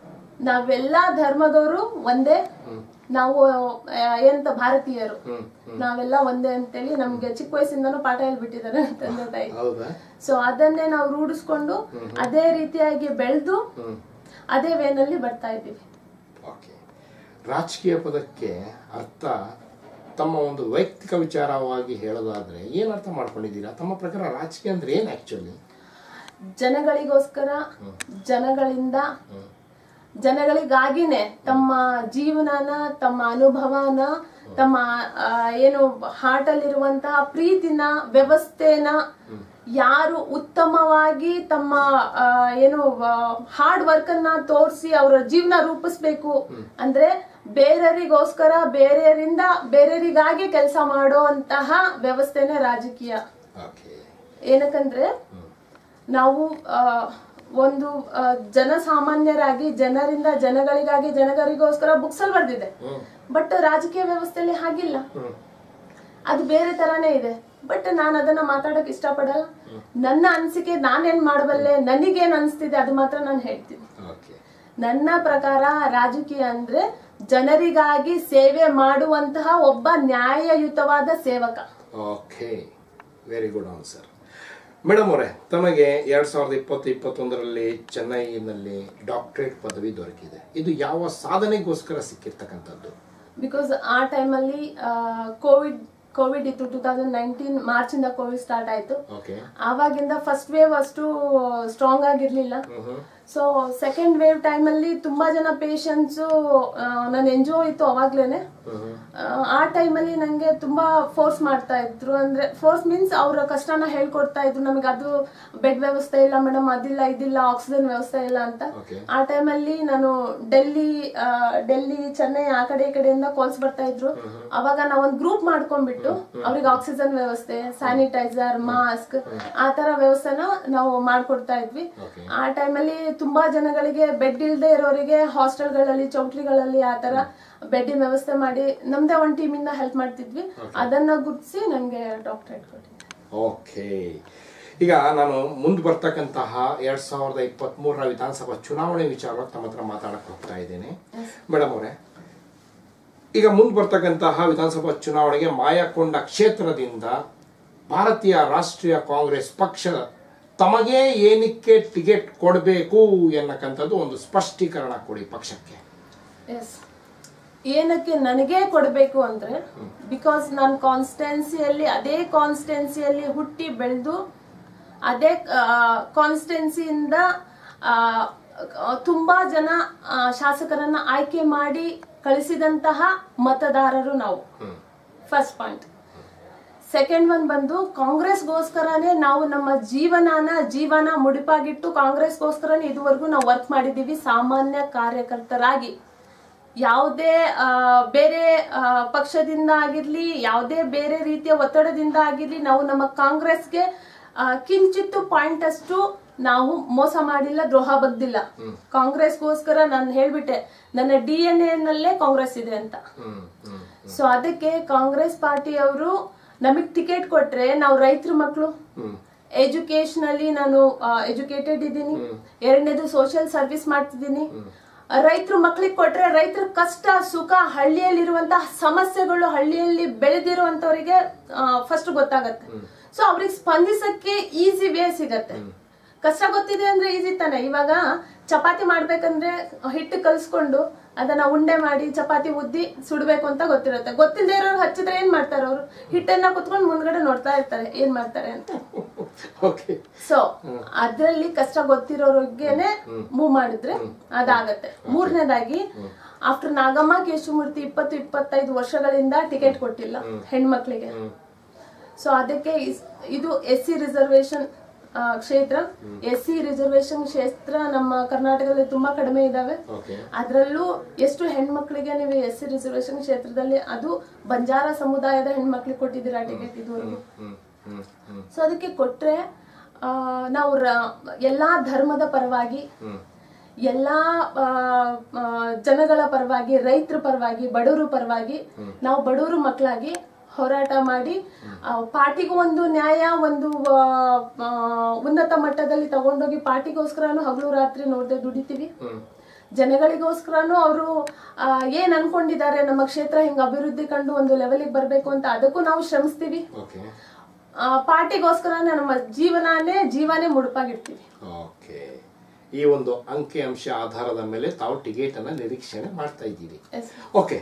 ನಾವೆಲ್ಲ ಧರ್ಮದವರು ಒಂದೇ ನಾವು ಆ, ಏನಂತ ಭಾರತೀಯರು ಹ್ಮ್ ನಾವೆಲ್ಲ ಒಂದೇ ಅಂತೇಳಿ ನಮ್ಗೆ ಚಿಕ್ಕ ವಯಸ್ಸಿಂದನೂ ಪಾಠ ಹೇಳ್ಬಿಟ್ಟಿದ್ದಾರೆ ನನ್ನ ತಂದೆ ತಾಯಿ ಹೌದಾ ಸೊ ಅದನ್ನೇ ನಾವು ರೂಢಿಸ್ಕೊಂಡು ಅದೇ ರೀತಿಯಾಗಿ ಬೆಳೆದು ಹ್ಮ್ ಅದೇ ವೇನಲ್ಲಿ ಬರ್ತಾ ಇದ್ದೀವಿ ಓಕೆ ರಾಜಕೀಯ ಪದಕ್ಕೆ ಅರ್ಥ ತಮ್ಮ ಒಂದು ವೈಯಕ್ತಿಕ ವಿಚಾರವಾಗಿ ಹೇಳೋದಾದ್ರೆ ಏನ್ ಅರ್ಥ ಮಾಡ್ಕೊಂಡಿದ್ದೀರಾ ತಮ್ಮ ಪ್ರಕಾರ ರಾಜಕೀಯ ಅಂದ್ರೆ ಏನ್ ಆಕ್ಚುಲಿ ಜನಗಳಿಗೋಸ್ಕರ ಜನಗಳಿಂದ ಜನಗಳಿಗಾಗಿನೇ ತಮ್ಮ ಜೀವನನ ತಮ್ಮ ಅನುಭವನ ತಮ್ಮ ಆ, ಏನು ಹಾರ್ಟ್ ಅಲ್ಲಿರುವಂತಹ ಪ್ರೀತಿನ ವ್ಯವಸ್ಥೆನ ಯಾರು ಉತ್ತಮವಾಗಿ ತಮ್ಮ ಆ, ಏನು ಹಾರ್ಡ್ ವರ್ಕ್ ಅನ್ನ ತೋರಿಸಿ ಅವರ ಜೀವನ ರೂಪಿಸ್ಬೇಕು ಅಂದ್ರೆ ಬೇರೆಯವರಿಗೋಸ್ಕರ ಬೇರೆಯವರಿಂದ ಬೇರೆಯವರಿಗಾಗಿ ಕೆಲಸ ಮಾಡುವಂತಹ ವ್ಯವಸ್ಥೆನೇ ರಾಜಕೀಯ ಓಕೆ ಏನಕ್ಕಂದ್ರೆ ನಾವು ಆ, ಒಂದು ಆ, ಜನಸಾಮಾನ್ಯರಾಗಿ ಜನರಿಂದ ಜನಗಳಿಗಾಗಿ ಜನಗಳಿಗೋಸ್ಕರ ಬುಕ್ಸ್ ಅಲ್ಲಿ ಬರ್ದಿದೆ ಬಟ್ ರಾಜಕೀಯ ವ್ಯವಸ್ಥೆಯಲ್ಲಿ ಹಾಗಿಲ್ಲ ಅದು ಬೇರೆ ತರಾನೇ ಇದೆ ಬಟ್ ನಾನು ಅದನ್ನ ಮಾತಾಡಕ್ ಇಷ್ಟಪಡಲ್ಲ ನನ್ನ ಅನಿಸಿಕೆ ನಾನೇನ್ ಮಾಡಬಲ್ಲೆ ನನಗೇನ್ ಅನಿಸ್ತಿದೆ ಅದು ಮಾತ್ರ ನಾನು ಹೇಳ್ತೀನಿ ಓಕೆ ನನ್ನ ಪ್ರಕಾರ ರಾಜಕೀಯ ಅಂದ್ರೆ ಜನರಿಗಾಗಿ ಸೇವೆ ಮಾಡುವಂತಹ ಒಬ್ಬ ನ್ಯಾಯಯುತವಾದ ಸೇವಕ okay very good answer madam ಅವರೇ ತಮಗೆ ಎರಡ್ ಸಾವಿರದ ಇಪ್ಪತ್ತು ಇಪ್ಪತ್ತೊಂದರಲ್ಲಿ ಚೆನ್ನೈನಲ್ಲಿ ಡಾಕ್ಟರೇಟ್ ಪದವಿ ದೊರಕಿದೆ ಇದು ಯಾವ ಸಾಧನೆಗೋಸ್ಕರ ಸಿಕ್ಕಿರ್ತಕ್ಕಂಥದ್ದು ಬಿಕಾಸ್ ಆ ಟೈಮಲ್ಲಿ ಕೋವಿಡ್ ಕೋವಿಡ್ ಇತ್ತು ಟೂ ತೌಸಂಡ್ ನೈನ್ಟೀನ್ ಮಾರ್ಚ್ ಇಂದ ಕೋವಿಡ್ ಸ್ಟಾರ್ಟ್ ಆಯ್ತು ಓಕೆ ಆವಾಗಿಂದ ಫಸ್ಟ್ ವೇವ್ ಅಷ್ಟು ಸ್ಟ್ರಾಂಗ್ ಆಗಿರ್ಲಿಲ್ಲ ಸೊ ಸೆಕೆಂಡ್ ವೇವ್ ಟೈಮಲ್ಲಿ ತುಂಬಾ ಜನ ಪೇಷಂಟ್ಸ್ ನನ್ನ ಎನ್ ಜಿ ಇತ್ತು ಅವಾಗ್ಲೇನೆ ಆ, ಆ ಟೈಮಲ್ಲಿ ನಂಗೆ ತುಂಬಾ ಫೋರ್ಸ್ ಮಾಡ್ತಾ ಇದ್ರು ಅಂದ್ರೆ ಫೋರ್ಸ್ ಮೀನ್ಸ್ ಅವರ ಕಷ್ಟನ ಹೇಳ್ಕೊಡ್ತಾ ಇದ್ರು ನಮಗೆ ಅದು ಬೆಡ್ ವ್ಯವಸ್ಥೆ ಇಲ್ಲ ಮೇಡಮ್ ಅದಿಲ್ಲ ಇದಿಲ್ಲ ಆಕ್ಸಿಜನ್ ವ್ಯವಸ್ಥೆ ಇಲ್ಲ ಅಂತ ಓಕೆ ಆ ಟೈಮಲ್ಲಿ ನಾನು ಡೆಲ್ಲಿ ಆ, ಡೆಲ್ಲಿ ಚೆನ್ನೈ ಆ ಕಡೆ ಈ ಕಡೆಯಿಂದ ಕಾಲ್ಸ್ ಬರ್ತಾ ಇದ್ರು ಅವಾಗ ನಾವು ಒಂದು ಗ್ರೂಪ್ ಮಾಡ್ಕೊಂಡ್ಬಿಟ್ಟು ಅವ್ರಿಗೆ ಆಕ್ಸಿಜನ್ ವ್ಯವಸ್ಥೆ ಸ್ಯಾನಿಟೈಸರ್ ಮಾಸ್ಕ್ ಆ ತರ ವ್ಯವಸ್ಥೆನ ನಾವು ಮಾಡ್ಕೊಡ್ತಾ ಇದ್ವಿ ಓಕೆ ಆ ಟೈಮಲ್ಲಿ ತುಂಬಾ ಜನಗಳಿಗೆ ಬೆಡ್ ಇಲ್ಲದೆ ಇರೋರಿಗೆ ಹಾಸ್ಟೆಲ್ಗಳಲ್ಲಿ ಚೌಟ್ರಿಗಳಲ್ಲಿ ಆ ತರ ಬೆಡ್ಡಿನ ವ್ಯವಸ್ಥೆ ಮಾಡಿ ನಮ್ದೇ ಒಂದು ಟೀಮಿಂದ ಹೆಲ್ಪ್ ಮಾಡ್ತಿದ್ವಿ ಅದನ್ನ ಗುರ್ತಿಸಿ ನಂಗೆ ಡಾಕ್ಟರೇಟ್ ಕೊಟ್ಟಿದ್ದೆ ಓಕೆ ಈಗ ನಾನು ಮುಂದೆ ಬರ್ತಕ್ಕಂತಹ ಎರಡ್ ಸಾವಿರದ ಇಪ್ಪತ್ತ್ ಮೂರರ ವಿಧಾನಸಭಾ ಚುನಾವಣೆ ವಿಚಾರವಾಗಿ ತಮ್ಮ ಹತ್ರ ಮಾತಾಡಕ್ ಹೋಗ್ತಾ ಇದ್ದೇನೆ ಮೇಡಮ್ ಅವರೇ ಈಗ ಮುಂದೆ ಬರ್ತಕ್ಕಂತಹ ವಿಧಾನಸಭಾ ಚುನಾವಣೆಗೆ ಮಾಯಕೊಂಡ ಕ್ಷೇತ್ರದಿಂದ ಭಾರತೀಯ ರಾಷ್ಟ್ರೀಯ ಕಾಂಗ್ರೆಸ್ ಪಕ್ಷ ತಮಗೇ ಏನಕ್ಕೆ ಟಿಕೆಟ್ ಕೊಡಬೇಕು ಎನ್ನಕ್ಕಂಥದ್ದು ಒಂದು ಸ್ಪಷ್ಟೀಕರಣ ಕೊಡಿ ಪಕ್ಷಕ್ಕೆ ಎಸ್ ಏನಕ್ಕೆ ನನಗೆ ಕೊಡಬೇಕು ಅಂದ್ರೆ ಬಿಕಾಸ್ ನಾನು ಕಾನ್ಸ್ಟೆನ್ಸಿಯಲ್ಲಿ ಅದೇ ಕಾನ್ಸ್ಟೆನ್ಸಿಯಲ್ಲಿ ಹುಟ್ಟಿ ಬೆಳೆದು ಅದೇ ಕಾನ್ಸ್ಟೆನ್ಸಿಯಿಂದ ತುಂಬಾ ಜನ ಆ, ಶಾಸಕರನ್ನ ಆಯ್ಕೆ ಮಾಡಿ ಕಳಿಸಿದಂತಹ ಮತದಾರರು ನಾವು ಫಸ್ಟ್ ಪಾಯಿಂಟ್ ಸೆಕೆಂಡ್ ಒನ್ ಬಂದು ಕಾಂಗ್ರೆಸ್ಗೋಸ್ಕರನೇ ನಾವು ನಮ್ಮ ಜೀವನಾನ ಜೀವನ ಮುಡಿಪಾಗಿಟ್ಟು ಕಾಂಗ್ರೆಸ್ಗೋಸ್ಕರನೇ ಇದುವರೆಗೂ ನಾವು ವರ್ಕ್ ಮಾಡಿದ್ದೀವಿ ಸಾಮಾನ್ಯ ಕಾರ್ಯಕರ್ತರಾಗಿ ಯಾವುದೇ ಆ, ಬೇರೆ ಆ, ಪಕ್ಷದಿಂದ ಆಗಿರ್ಲಿ ಯಾವುದೇ ಬೇರೆ ರೀತಿಯ ಒತ್ತಡದಿಂದ ಆಗಿರ್ಲಿ ನಾವು ನಮ್ಮ ಕಾಂಗ್ರೆಸ್ಗೆ ಆ, ಕಿಂಚಿತ್ತು ಪಾಯಿಂಟ್ ಅಷ್ಟು ನಾವು ಮೋಸ ಮಾಡಿಲ್ಲ ದ್ರೋಹ ಬಗ್ದಿಲ್ಲ ಕಾಂಗ್ರೆಸ್ಗೋಸ್ಕರ ನಾನು ಹೇಳ್ಬಿಟ್ಟೆ ನನ್ನ ಡಿ ಎನ್ ನಲ್ಲೇ ಕಾಂಗ್ರೆಸ್ ಇದೆ ಅಂತ ಸೊ ಅದಕ್ಕೆ ಕಾಂಗ್ರೆಸ್ ಪಾರ್ಟಿಯವರು ನಮಗ್ ಟಿಕೆಟ್ ಕೊಟ್ರೆ ನಾವು ರೈತರ ಮಕ್ಕಳು ಎಜುಕೇಶನಲ್ಲಿ ನಾನು ಎಜುಕೇಟೆಡ್ ಇದ್ದೀನಿ ಎರಡನೇದು ಸೋಷಿಯಲ್ ಸರ್ವಿಸ್ ಮಾಡ್ತಿದ್ದೀನಿ ರೈತರ ಮಕ್ಳಿಗೆ ಕೊಟ್ರೆ ರೈತರ ಕಷ್ಟ ಸುಖ ಹಳ್ಳಿಯಲ್ಲಿರುವಂತಹ ಸಮಸ್ಯೆಗಳು ಹಳ್ಳಿಯಲ್ಲಿ ಬೆಳೆದಿರುವಂತವರಿಗೆ ಫಸ್ಟ್ ಗೊತ್ತಾಗತ್ತೆ ಸೊ ಅವ್ರಿಗೆ ಸ್ಪಂದಿಸಕ್ಕೆ ಈಸಿ ವೇ ಸಿಗತ್ತೆ ಕಷ್ಟ ಗೊತ್ತಿದೆ ಅಂದ್ರೆ ಈಸಿ ತಾನೆ ಇವಾಗ ಚಪಾತಿ ಮಾಡ್ಬೇಕಂದ್ರೆ ಹಿಟ್ಟು ಕಲ್ಸ್ಕೊಂಡು ಅದನ್ನ ಉಂಡೆ ಮಾಡಿ ಚಪಾತಿ ಉದ್ದಿ ಸುಡ್ಬೇಕು ಅಂತ ಗೊತ್ತಿರುತ್ತೆ ಗೊತ್ತಿಲ್ಲದೆ ಇರೋರು ಹಚ್ಚಿದ್ರೆ ಏನ್ ಮಾಡ್ತಾರೆ ಅವರು ಹಿಟ್ಟನ್ನ ಕುತ್ಕೊಂಡು ಮುಂದ್ಗಡೆ ನೋಡ್ತಾ ಇರ್ತಾರೆ ಏನ್ ಮಾಡ್ತಾರೆ ಅಂತ ಓಕೆ ಸೊ ಅದ್ರಲ್ಲಿ ಕಷ್ಟ ಗೊತ್ತಿರೋರ್ಗೆನೆ ಮೂವ್ ಮಾಡಿದ್ರೆ ಅದಾಗತ್ತೆ ಮೂರನೇದಾಗಿ ಆಫ್ಟರ್ ನಾಗಮ್ಮ ಕೇಶವಮೂರ್ತಿ ಇಪ್ಪತ್ತು ಇಪ್ಪತ್ತೈದು ವರ್ಷಗಳಿಂದ ಟಿಕೆಟ್ ಕೊಟ್ಟಿಲ್ಲ ಹೆಣ್ಮಕ್ಳಿಗೆ ಸೊ ಅದಕ್ಕೆ ಇಸ್- ಇದು ಎಸ್ ಸಿ ರಿಸರ್ವೇಶನ್ ಕ್ಷೇತ್ರ ಎಸ್ ಸಿ ರಿಸರ್ವೇಶನ್ ಕ್ಷೇತ್ರ ನಮ್ಮ ಕರ್ನಾಟಕದಲ್ಲಿ ತುಂಬಾ ಕಡಿಮೆ ಇದಾವೆ ಓಕೆ ಅದರಲ್ಲೂ ಎಷ್ಟು ಹೆಣ್ಮಕ್ಳಿಗೆ ನೀವು ಎಸ್ ಸಿ ರಿಸರ್ವೇಶನ್ ಕ್ಷೇತ್ರದಲ್ಲಿ ಅದು ಬಂಜಾರ ಸಮುದಾಯದ ಹೆಣ್ಮಕ್ಳಿಗೆ ಕೊಟ್ಟಿದ್ದೀರಾ ಟಿಕೆಟ್ ಇದುವರೆಗೂ ಹ್ಮ್ ಹ್ಮ್ ಹ್ಮ್ ಸೊ ಅದಕ್ಕೆ ಕೊಟ್ರೆ ಆ, ನಾವು ರ- ಎಲ್ಲಾ ಧರ್ಮದ ಪರವಾಗಿ ಎಲ್ಲಾ ಆ, ಆ, ಜನಗಳ ಪರವಾಗಿ ರೈತರ ಪರವಾಗಿ ಬಡವರ ಪರವಾಗಿ ನಾವು ಬಡವರು ಮಕ್ಕಳಾಗಿ ಹೋರಾಟ ಮಾಡಿ ಆ, ಪಾರ್ಟಿಗೂ ಒಂದು ನ್ಯಾಯ ಒಂದು ಆ, ಆ, ಉನ್ನತ ಮಟ್ಟದಲ್ಲಿ ತಗೊಂಡೋಗಿ ಪಾರ್ಟಿಗೋಸ್ಕರನು ಹಗಲು ರಾತ್ರಿ ನೋಡದೆ ದುಡಿತೀವಿ ಜನಗಳಿಗೋಸ್ಕರನು ಅವರು ಏನ್ ಅನ್ಕೊಂಡಿದ್ದಾರೆ ನಮ್ಮ ಕ್ಷೇತ್ರ ಹಿಂಗ್ ಅಭಿವೃದ್ಧಿ ಕಂಡು ಒಂದು ಲೆವೆಲಿಗೆ ಬರ್ಬೇಕು ಅಂತ ಅದಕ್ಕೂ ನಾವು ಶ್ರಮಿಸ್ತೀವಿ ಓಕೆ ಆ, ಪಾರ್ಟಿಗೋಸ್ಕರನೇ ನಮ್ಮ ಜೀವನಾನೇ ಜೀವನೇ ಮುಡುಪಾಗಿರ್ತೀವಿ ಓಕೆ ಈ ಒಂದು ಅಂಕಿ ಅಂಶ ಆಧಾರದ ಮೇಲೆ ತಾವು ಟಿಕೆಟ್ ಅನ್ನ ನಿರೀಕ್ಷಣೆ ಮಾಡ್ತಾ ಇದ್ದೀರಿ Yes. ಓಕೆ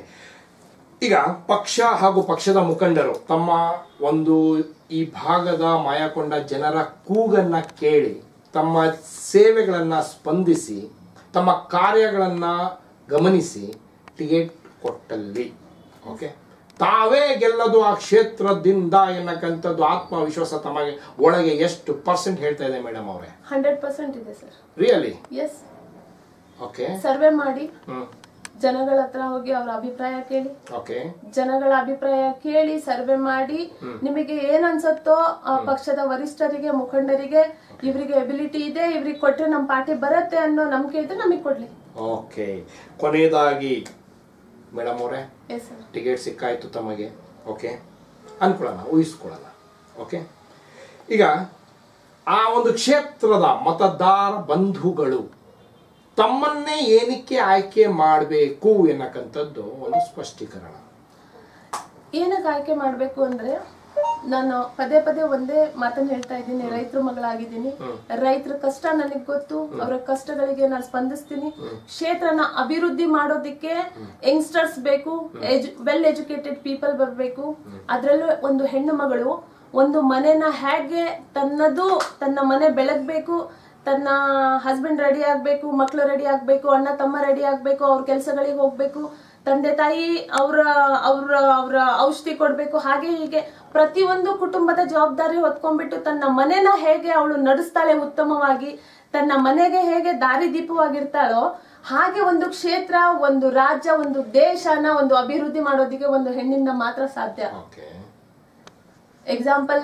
ಈಗ ಪಕ್ಷ ಹಾಗೂ ಪಕ್ಷದ ಮುಖಂಡರು ತಮ್ಮ ಒಂದು ಈ ಭಾಗದ ಮಾಯಕೊಂಡ ಜನರ ಕೂಗನ್ನ ಕೇಳಿ ತಮ್ಮ ಸೇವೆಗಳನ್ನ ಸ್ಪಂದಿಸಿ ತಮ್ಮ ಕಾರ್ಯಗಳನ್ನ ಗಮನಿಸಿ ಟಿಕೆಟ್ ಕೊಟ್ಟಲ್ಲಿ ಓಕೆ ತಾವೇ ಗೆಲ್ಲದು ಆ ಕ್ಷೇತ್ರದಿಂದ ಎನ್ನಕ್ಕಂಥದ್ದು ಆತ್ಮವಿಶ್ವಾಸ ತಮಗೆ ಒಳಗೆ ಎಷ್ಟು ಪರ್ಸೆಂಟ್ ಹೇಳ್ತಾ ಇದೆ ಮೇಡಮ್ ಅವರೇ ಹಂಡ್ರೆಡ್ ಪರ್ಸೆಂಟ್ ಇದೆ sir really yes okay survey ಮಾಡಿ ಹ್ಮ್ ಜನಗಳ ಹತ್ರ ಹೋಗಿ ಅವರ ಅಭಿಪ್ರಾಯ ಕೇಳಿ ಓಕೆ ಜನಗಳ ಅಭಿಪ್ರಾಯ ಕೇಳಿ ಸರ್ವೆ ಮಾಡಿ ನಿಮಗೆ ಏನ್ ಅನ್ಸತ್ತೋ ಆ ಪಕ್ಷದ ವರಿಷ್ಠರಿಗೆ ಮುಖಂಡರಿಗೆ ಇವರಿಗೆ ಎಬಿಲಿಟಿ ಇದೆ ಇವ್ರಿಗೆ ಕೊಟ್ರೆ ನಮ್ ಪಾರ್ಟಿ ಬರತ್ತೆ ಅನ್ನೋ ನಂಬಿಕೆ ಇದ್ರೆ ನಮಗೆ ಕೊಡ್ಲಿ ಓಕೆ ಕೊನೆಯದಾಗಿ ಮೇಡಮ್ ಅವರೇ ಎಸ್ ಸರ್ ಟಿಕೆಟ್ ಸಿಕ್ಕಾಯ್ತು ತಮಗೆ ಓಕೆ ಅನ್ಕೊಳ್ಳೋಣ ಊಹಿಸ್ಕೊಳ್ಳೋಣ ಓಕೆ ಈಗ ಆ ಒಂದು ಕ್ಷೇತ್ರದ ಮತದಾರ ಬಂಧುಗಳು ತಮ್ಮನ್ನೇ ಏನಕ್ಕೆ ಆಯ್ಕೆ ಮಾಡಬೇಕು ಎನ್ನಕ್ಕಂಥದ್ದು ಒಂದು ಸ್ಪಷ್ಟೀಕರಣ ಏನಕ್ಕೆ ಆಯ್ಕೆ ಮಾಡ್ಬೇಕು ಅಂದ್ರೆ ನಾನು ಪದೇ ಪದೇ ಒಂದೇ ಮಾತನ್ನ ಹೇಳ್ತಾ ಇದ್ದೀನಿ ರೈತರ ಮಗಳಾಗಿದ್ದೀನಿ ರೈತರ ಕಷ್ಟ ನನಗ್ ಗೊತ್ತು ಅವರ ಕಷ್ಟಗಳಿಗೆ ನಾನು ಸ್ಪಂದಿಸ್ತೀನಿ ಕ್ಷೇತ್ರನ ಅಭಿವೃದ್ಧಿ ಮಾಡೋದಿಕ್ಕೆ ಯಂಗ್ಸ್ಟರ್ಸ್ ಬೇಕು ವೆಲ್ ಎಜುಕೇಟೆಡ್ ಪೀಪಲ್ ಬರಬೇಕು ಅದ್ರಲ್ಲೂ ಒಂದು ಹೆಣ್ಣು ಮಗಳು ಒಂದು ಮನೆನ ಹೇಗೆ ತನ್ನದು ತನ್ನ ಮನೆ ಬೆಳಗ್ಬೇಕು ತನ್ನ ಹಸ್ಬೆಂಡ್ ರೆಡಿ ಆಗ್ಬೇಕು ಮಕ್ಳು ರೆಡಿ ಆಗ್ಬೇಕು ಅಣ್ಣ ತಮ್ಮ ರೆಡಿ ಆಗ್ಬೇಕು ಅವ್ರ ಕೆಲ್ಸಗಳಿಗೆ ಹೋಗ್ಬೇಕು ತಂದೆ ತಾಯಿ ಅವ್ರ ಅವ್ರ ಅವ್ರ ಔಷಧಿ ಕೊಡ್ಬೇಕು ಹಾಗೆ ಹೀಗೆ ಪ್ರತಿಯೊಂದು ಕುಟುಂಬದ ಜವಾಬ್ದಾರಿ ಹೊತ್ಕೊಂಡ್ಬಿಟ್ಟು ತನ್ನ ಮನೆನ ಹೇಗೆ ಅವಳು ನಡೆಸ್ತಾಳೆ ಉತ್ತಮವಾಗಿ ತನ್ನ ಮನೆಗೆ ಹೇಗೆ ದಾರಿದೀಪವಾಗಿರ್ತಾಳೋ ಹಾಗೆ ಒಂದು ಕ್ಷೇತ್ರ ಒಂದು ರಾಜ್ಯ ಒಂದು ದೇಶನ ಒಂದು ಅಭಿವೃದ್ಧಿ ಮಾಡೋದಿಕ್ಕೆ ಒಂದು ಹೆಣ್ಣಿಂದ ಮಾತ್ರ ಸಾಧ್ಯ ಓಕೆ ಎಕ್ಸಾಂಪಲ್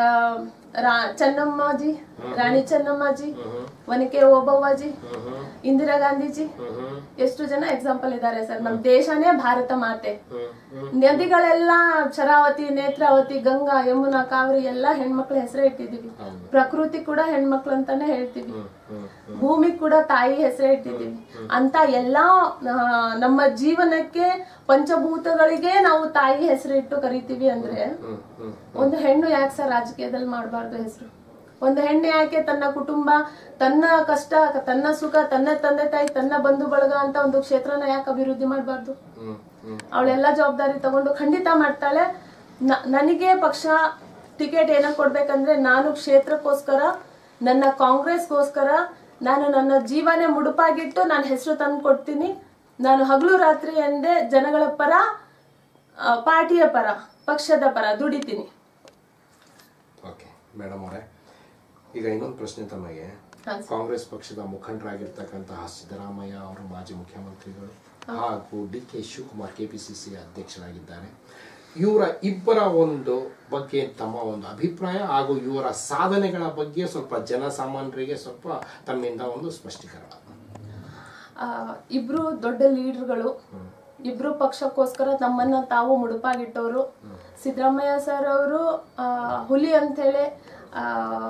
ಚೆನ್ನಮ್ಮಾಜಿ ರಾಣಿ ಚೆನ್ನಮ್ಮಾಜಿ ವನಿಕೆ ಓಬವ್ವಾಜಿ ಇಂದಿರಾ ಗಾಂಧೀಜಿ ಎಷ್ಟು ಜನ ಎಕ್ಸಾಂಪಲ್ ಇದ್ದಾರೆ ಸರ್ ನಮ್ ದೇಶನೇ ಭಾರತ ಮಾತೆ ನದಿಗಳೆಲ್ಲ ಶರಾವತಿ ನೇತ್ರಾವತಿ ಗಂಗಾ ಯಮುನಾ ಕಾವೇರಿ ಎಲ್ಲ ಹೆಣ್ಮಕ್ಳ ಹೆಸರೇ ಇಟ್ಟಿದೀವಿ ಪ್ರಕೃತಿ ಕೂಡ ಹೆಣ್ಮಕ್ಳು ಅಂತಾನೆ ಹೇಳ್ತೀವಿ ಭೂಮಿ ಕೂಡ ತಾಯಿ ಹೆಸರೇ ಇಟ್ಟಿದ್ದೀವಿ ಅಂತ ಎಲ್ಲಾ ಆ, ನಮ್ಮ ಜೀವನಕ್ಕೆ ಪಂಚಭೂತಗಳಿಗೆ ನಾವು ತಾಯಿ ಹೆಸರು ಇಟ್ಟು ಕರಿತೀವಿ ಅಂದ್ರೆ ಒಂದು ಹೆಣ್ಣು ಯಾಕೆ ಸರ್ ರಾಜಕೀಯದಲ್ಲಿ ಮಾಡಬಾರ್ದು ಹೆಸರು ಒಂದು ಹೆಣ್ಣು ಯಾಕೆ ತನ್ನ ಕುಟುಂಬ ತನ್ನ ಕಷ್ಟ ತನ್ನ ಸುಖ ತನ್ನ ತಂದೆ ತಾಯಿ ತನ್ನ ಬಂಧು ಬಳಗ ಅಂತ ಒಂದು ಕ್ಷೇತ್ರನ ಯಾಕೆ ಅಭಿವೃದ್ಧಿ ಮಾಡಬಾರ್ದು ಅವಳೆಲ್ಲ ಜವಾಬ್ದಾರಿ ತಗೊಂಡು ಖಂಡಿತ ಮಾಡ್ತಾಳೆ ನ- ನನಗೆ ಪಕ್ಷ ಟಿಕೆಟ್ ಏನಕ್ಕೆ ಕೊಡ್ಬೇಕಂದ್ರೆ ನಾನು ಕ್ಷೇತ್ರಕ್ಕೋಸ್ಕರ ನನ್ನ ಕಾಂಗ್ರೆಸ್ಗೋಸ್ಕರ ನಾನು ನನ್ನ ಜೀವನೇ ಮುಡುಪಾಗಿಟ್ಟು ನಾನು ಹೆಸರು ತಂದು ಕೊಡ್ತೀನಿ ನಾನು ಹಗಲು ರಾತ್ರಿ ಎಂದೇ ಜನಗಳ ಪರ ಆ, ಪಾರ್ಟಿಯ ಪರ ಪಕ್ಷದ ಪರ ದುಡಿತೀನಿ ಓಕೆ ಮೇಡಮ್ ಅವರೇ ಈಗ ಇನ್ನೊಂದು ಪ್ರಶ್ನೆ ತಮಗೆ ಕಾಂಗ್ರೆಸ್ ಪಕ್ಷದ ಮುಖಂಡರಾಗಿರ್ತಕ್ಕಂತಹ ಸಿದ್ದರಾಮಯ್ಯ ಅವರು ಮಾಜಿ ಮುಖ್ಯಮಂತ್ರಿಗಳು ಹಾಗೂ ಡಿ ಕೆ ಶಿವಕುಮಾರ್ ಕೆಪಿಸಿಸಿ ಅಧ್ಯಕ್ಷರಾಗಿದ್ದಾರೆ ಇವರ ಇಬ್ಬರ ಒಂದು ಬಗ್ಗೆ ತಮ್ಮ ಒಂದು ಅಭಿಪ್ರಾಯ ಹಾಗೂ ಇವರ ಸಾಧನೆಗಳ ಬಗ್ಗೆ ಸ್ವಲ್ಪ ಜನಸಾಮಾನ್ಯರಿಗೆ ಸ್ವಲ್ಪ ತಮ್ಮಿಂದ ಒಂದು ಸ್ಪಷ್ಟೀಕರಣ ಆ, ಇಬ್ರು ದೊಡ್ಡ ಲೀಡರ್ಗಳು ಇಬ್ರು ಪಕ್ಷಕ್ಕೋಸ್ಕರ ನಮ್ಮನ್ನ ತಾವು ಮುಡುಪಾಗಿಟ್ಟವರು ಸಿದ್ದರಾಮಯ್ಯ ಸರ್ ಅವರು ಹುಲಿ ಅಂತ ಹೇಳಿ ಆ,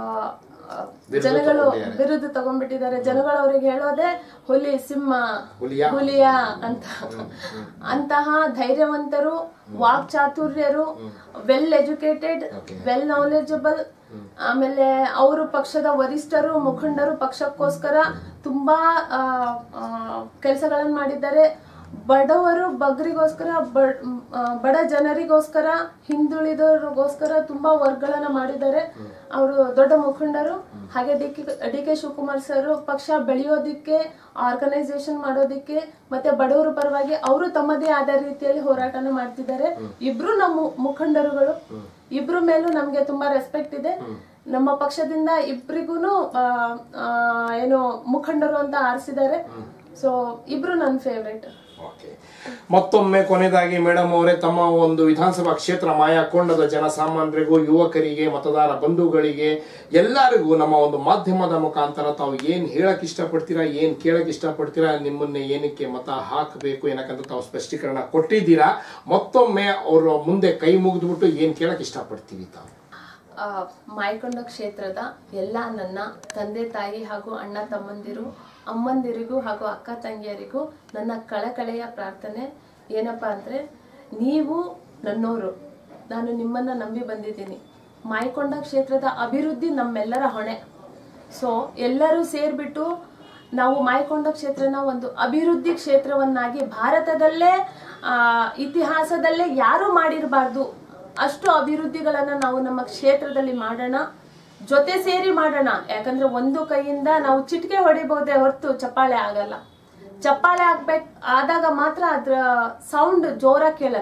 ಜನಗಳು ಬಿರುದು ತಗೊಂಡ್ಬಿಟ್ಟಿದ್ದಾರೆ ಜನಗಳು ಅವ್ರಿಗೆ ಹೇಳೋದೇ ಹುಲಿ ಸಿಂಹ ಹುಲಿಯ? ಹುಲಿಯ ಅಂತ ಅಂತಹ ಧೈರ್ಯವಂತರು ವಾಕ್ ಚಾತುರ್ಯರು ವೆಲ್ ಎಜುಕೇಟೆಡ್ ವೆಲ್ ನಾಲೆಜಬಲ್ ಆಮೇಲೆ ಅವರು ಪಕ್ಷದ ವರಿಷ್ಠರು ಮುಖಂಡರು ಪಕ್ಷಕ್ಕೋಸ್ಕರ ತುಂಬಾ ಕೆಲಸಗಳನ್ನು ಮಾಡಿದ್ದಾರೆ ಬಡವರು ಬಗ್ರಿಗೋಸ್ಕರ ಬಡ್- ಆ, ಬಡ ಜನರಿಗೋಸ್ಕರ ಹಿಂದುಳಿದವರಿಗೋಸ್ಕರ ತುಂಬಾ ವರ್ಕ್ಗಳನ್ನ ಮಾಡಿದ್ದಾರೆ ಅವರು ದೊಡ್ಡ ಮುಖಂಡರು ಹಾಗೆ ಡಿ ಕೆ ಡಿ ಕೆ ಶಿವಕುಮಾರ್ ಸರ್ ಪಕ್ಷ ಬೆಳೆಯೋದಿಕ್ಕೆ ಆರ್ಗನೈಸೇಷನ್ ಮಾಡೋದಿಕ್ಕೆ ಮತ್ತೆ ಬಡವರ ಪರವಾಗಿ ಅವರು ತಮ್ಮದೇ ಆದ ರೀತಿಯಲ್ಲಿ ಹೋರಾಟನ ಮಾಡ್ತಿದ್ದಾರೆ ಇಬ್ರು ನಮ್ಮ ಮುಖಂಡರುಗಳು ಇಬ್ರ ಮೇಲೂ ನಮ್ಗೆ ತುಂಬಾ ರೆಸ್ಪೆಕ್ಟ್ ಇದೆ ನಮ್ಮ ಪಕ್ಷದಿಂದ ಇಬ್ರಿಗೂನು ಆ, ಆ, ಏನು ಮುಖಂಡರು ಅಂತ ಆರಿಸಿದ್ದಾರೆ ಸೊ ಇಬ್ರು ನನ್ನ ಫೇವ್ರೇಟ್ ಓಕೆ ಮತ್ತೊಮ್ಮೆ ಕೊನೆಯದಾಗಿ ಮೇಡಮ್ ಅವರೇ ತಮ್ಮ ಒಂದು ವಿಧಾನಸಭಾ ಕ್ಷೇತ್ರ ಮಾಯಾಕೊಂಡದ ಜನಸಾಮಾನ್ಯರಿಗೂ ಯುವಕರಿಗೆ ಮತದಾರ ಬಂಧುಗಳಿಗೆ ಎಲ್ಲರಿಗೂ ನಮ್ಮ ಒಂದು ಮಾಧ್ಯಮದ ಮುಖಾಂತರ ತಾವು ಏನ್ ಹೇಳಕ್ ಇಷ್ಟಪಡ್ತೀರಾ ಏನ್ ಕೇಳಕ್ ಇಷ್ಟಪಡ್ತೀರಾ ನಿಮ್ಮನ್ನ ಏನಕ್ಕೆ ಮತ ಹಾಕಬೇಕು ಏನಕ್ಕಂತ ತಾವು ಸ್ಪಷ್ಟೀಕರಣ ಕೊಟ್ಟಿದ್ದೀರಾ ಮತ್ತೊಮ್ಮೆ ಅವರ ಮುಂದೆ ಕೈ ಮುಗಿದ್ಬಿಟ್ಟು ಏನ್ ಕೇಳಕ್ ಇಷ್ಟಪಡ್ತೀವಿ ತಾವು ಆ, ಮಾಯಕೊಂಡ ಕ್ಷೇತ್ರದ ಎಲ್ಲ ನನ್ನ ತಂದೆ ತಾಯಿ ಹಾಗೂ ಅಣ್ಣ ತಮ್ಮಂದಿರು ಅಮ್ಮಂದಿರಿಗೂ ಹಾಗೂ ಅಕ್ಕ ತಂಗಿಯರಿಗೂ ನನ್ನ ಕಳಕಳೆಯ ಪ್ರಾರ್ಥನೆ ಏನಪ್ಪ ಅಂದರೆ ನೀವು ನನ್ನೋರು ನಾನು ನಿಮ್ಮನ್ನು ನಂಬಿ ಬಂದಿದ್ದೀನಿ ಮಾಯಕೊಂಡ ಕ್ಷೇತ್ರದ ಅಭಿವೃದ್ಧಿ ನಮ್ಮೆಲ್ಲರ ಹೊಣೆ ಸೊ ಎಲ್ಲರೂ ಸೇರ್ಬಿಟ್ಟು ನಾವು ಮಾಯಕೊಂಡ ಕ್ಷೇತ್ರನ ಒಂದು ಅಭಿವೃದ್ಧಿ ಕ್ಷೇತ್ರವನ್ನಾಗಿ ಭಾರತದಲ್ಲೇ ಆ, ಇತಿಹಾಸದಲ್ಲೇ ಯಾರು ಮಾಡಿರಬಾರ್ದು ಅಷ್ಟು ಅಭಿವೃದ್ಧಿಗಳನ್ನ ನಾವು ನಮ್ಮ ಕ್ಷೇತ್ರದಲ್ಲಿ ಮಾಡೋಣ ಜೊತೆ ಸೇರಿ ಮಾಡೋಣ ಯಾಕಂದ್ರೆ ಒಂದು ಕೈಯಿಂದ ನಾವು ಚಿಟಿಕೆ ಹೊಡಿಬಹುದೇ ಹೊರತು ಚಪ್ಪಾಳೆ ಆಗಲ್ಲ ಚಪ್ಪಾಳೆ ಆಗ್ಬೇಕು ಆದಾಗ ಮಾತ್ರ ಅದ್ರ ಸೌಂಡ್ ಜೋರಾಗಿ ಕೇಳತ್ತೆ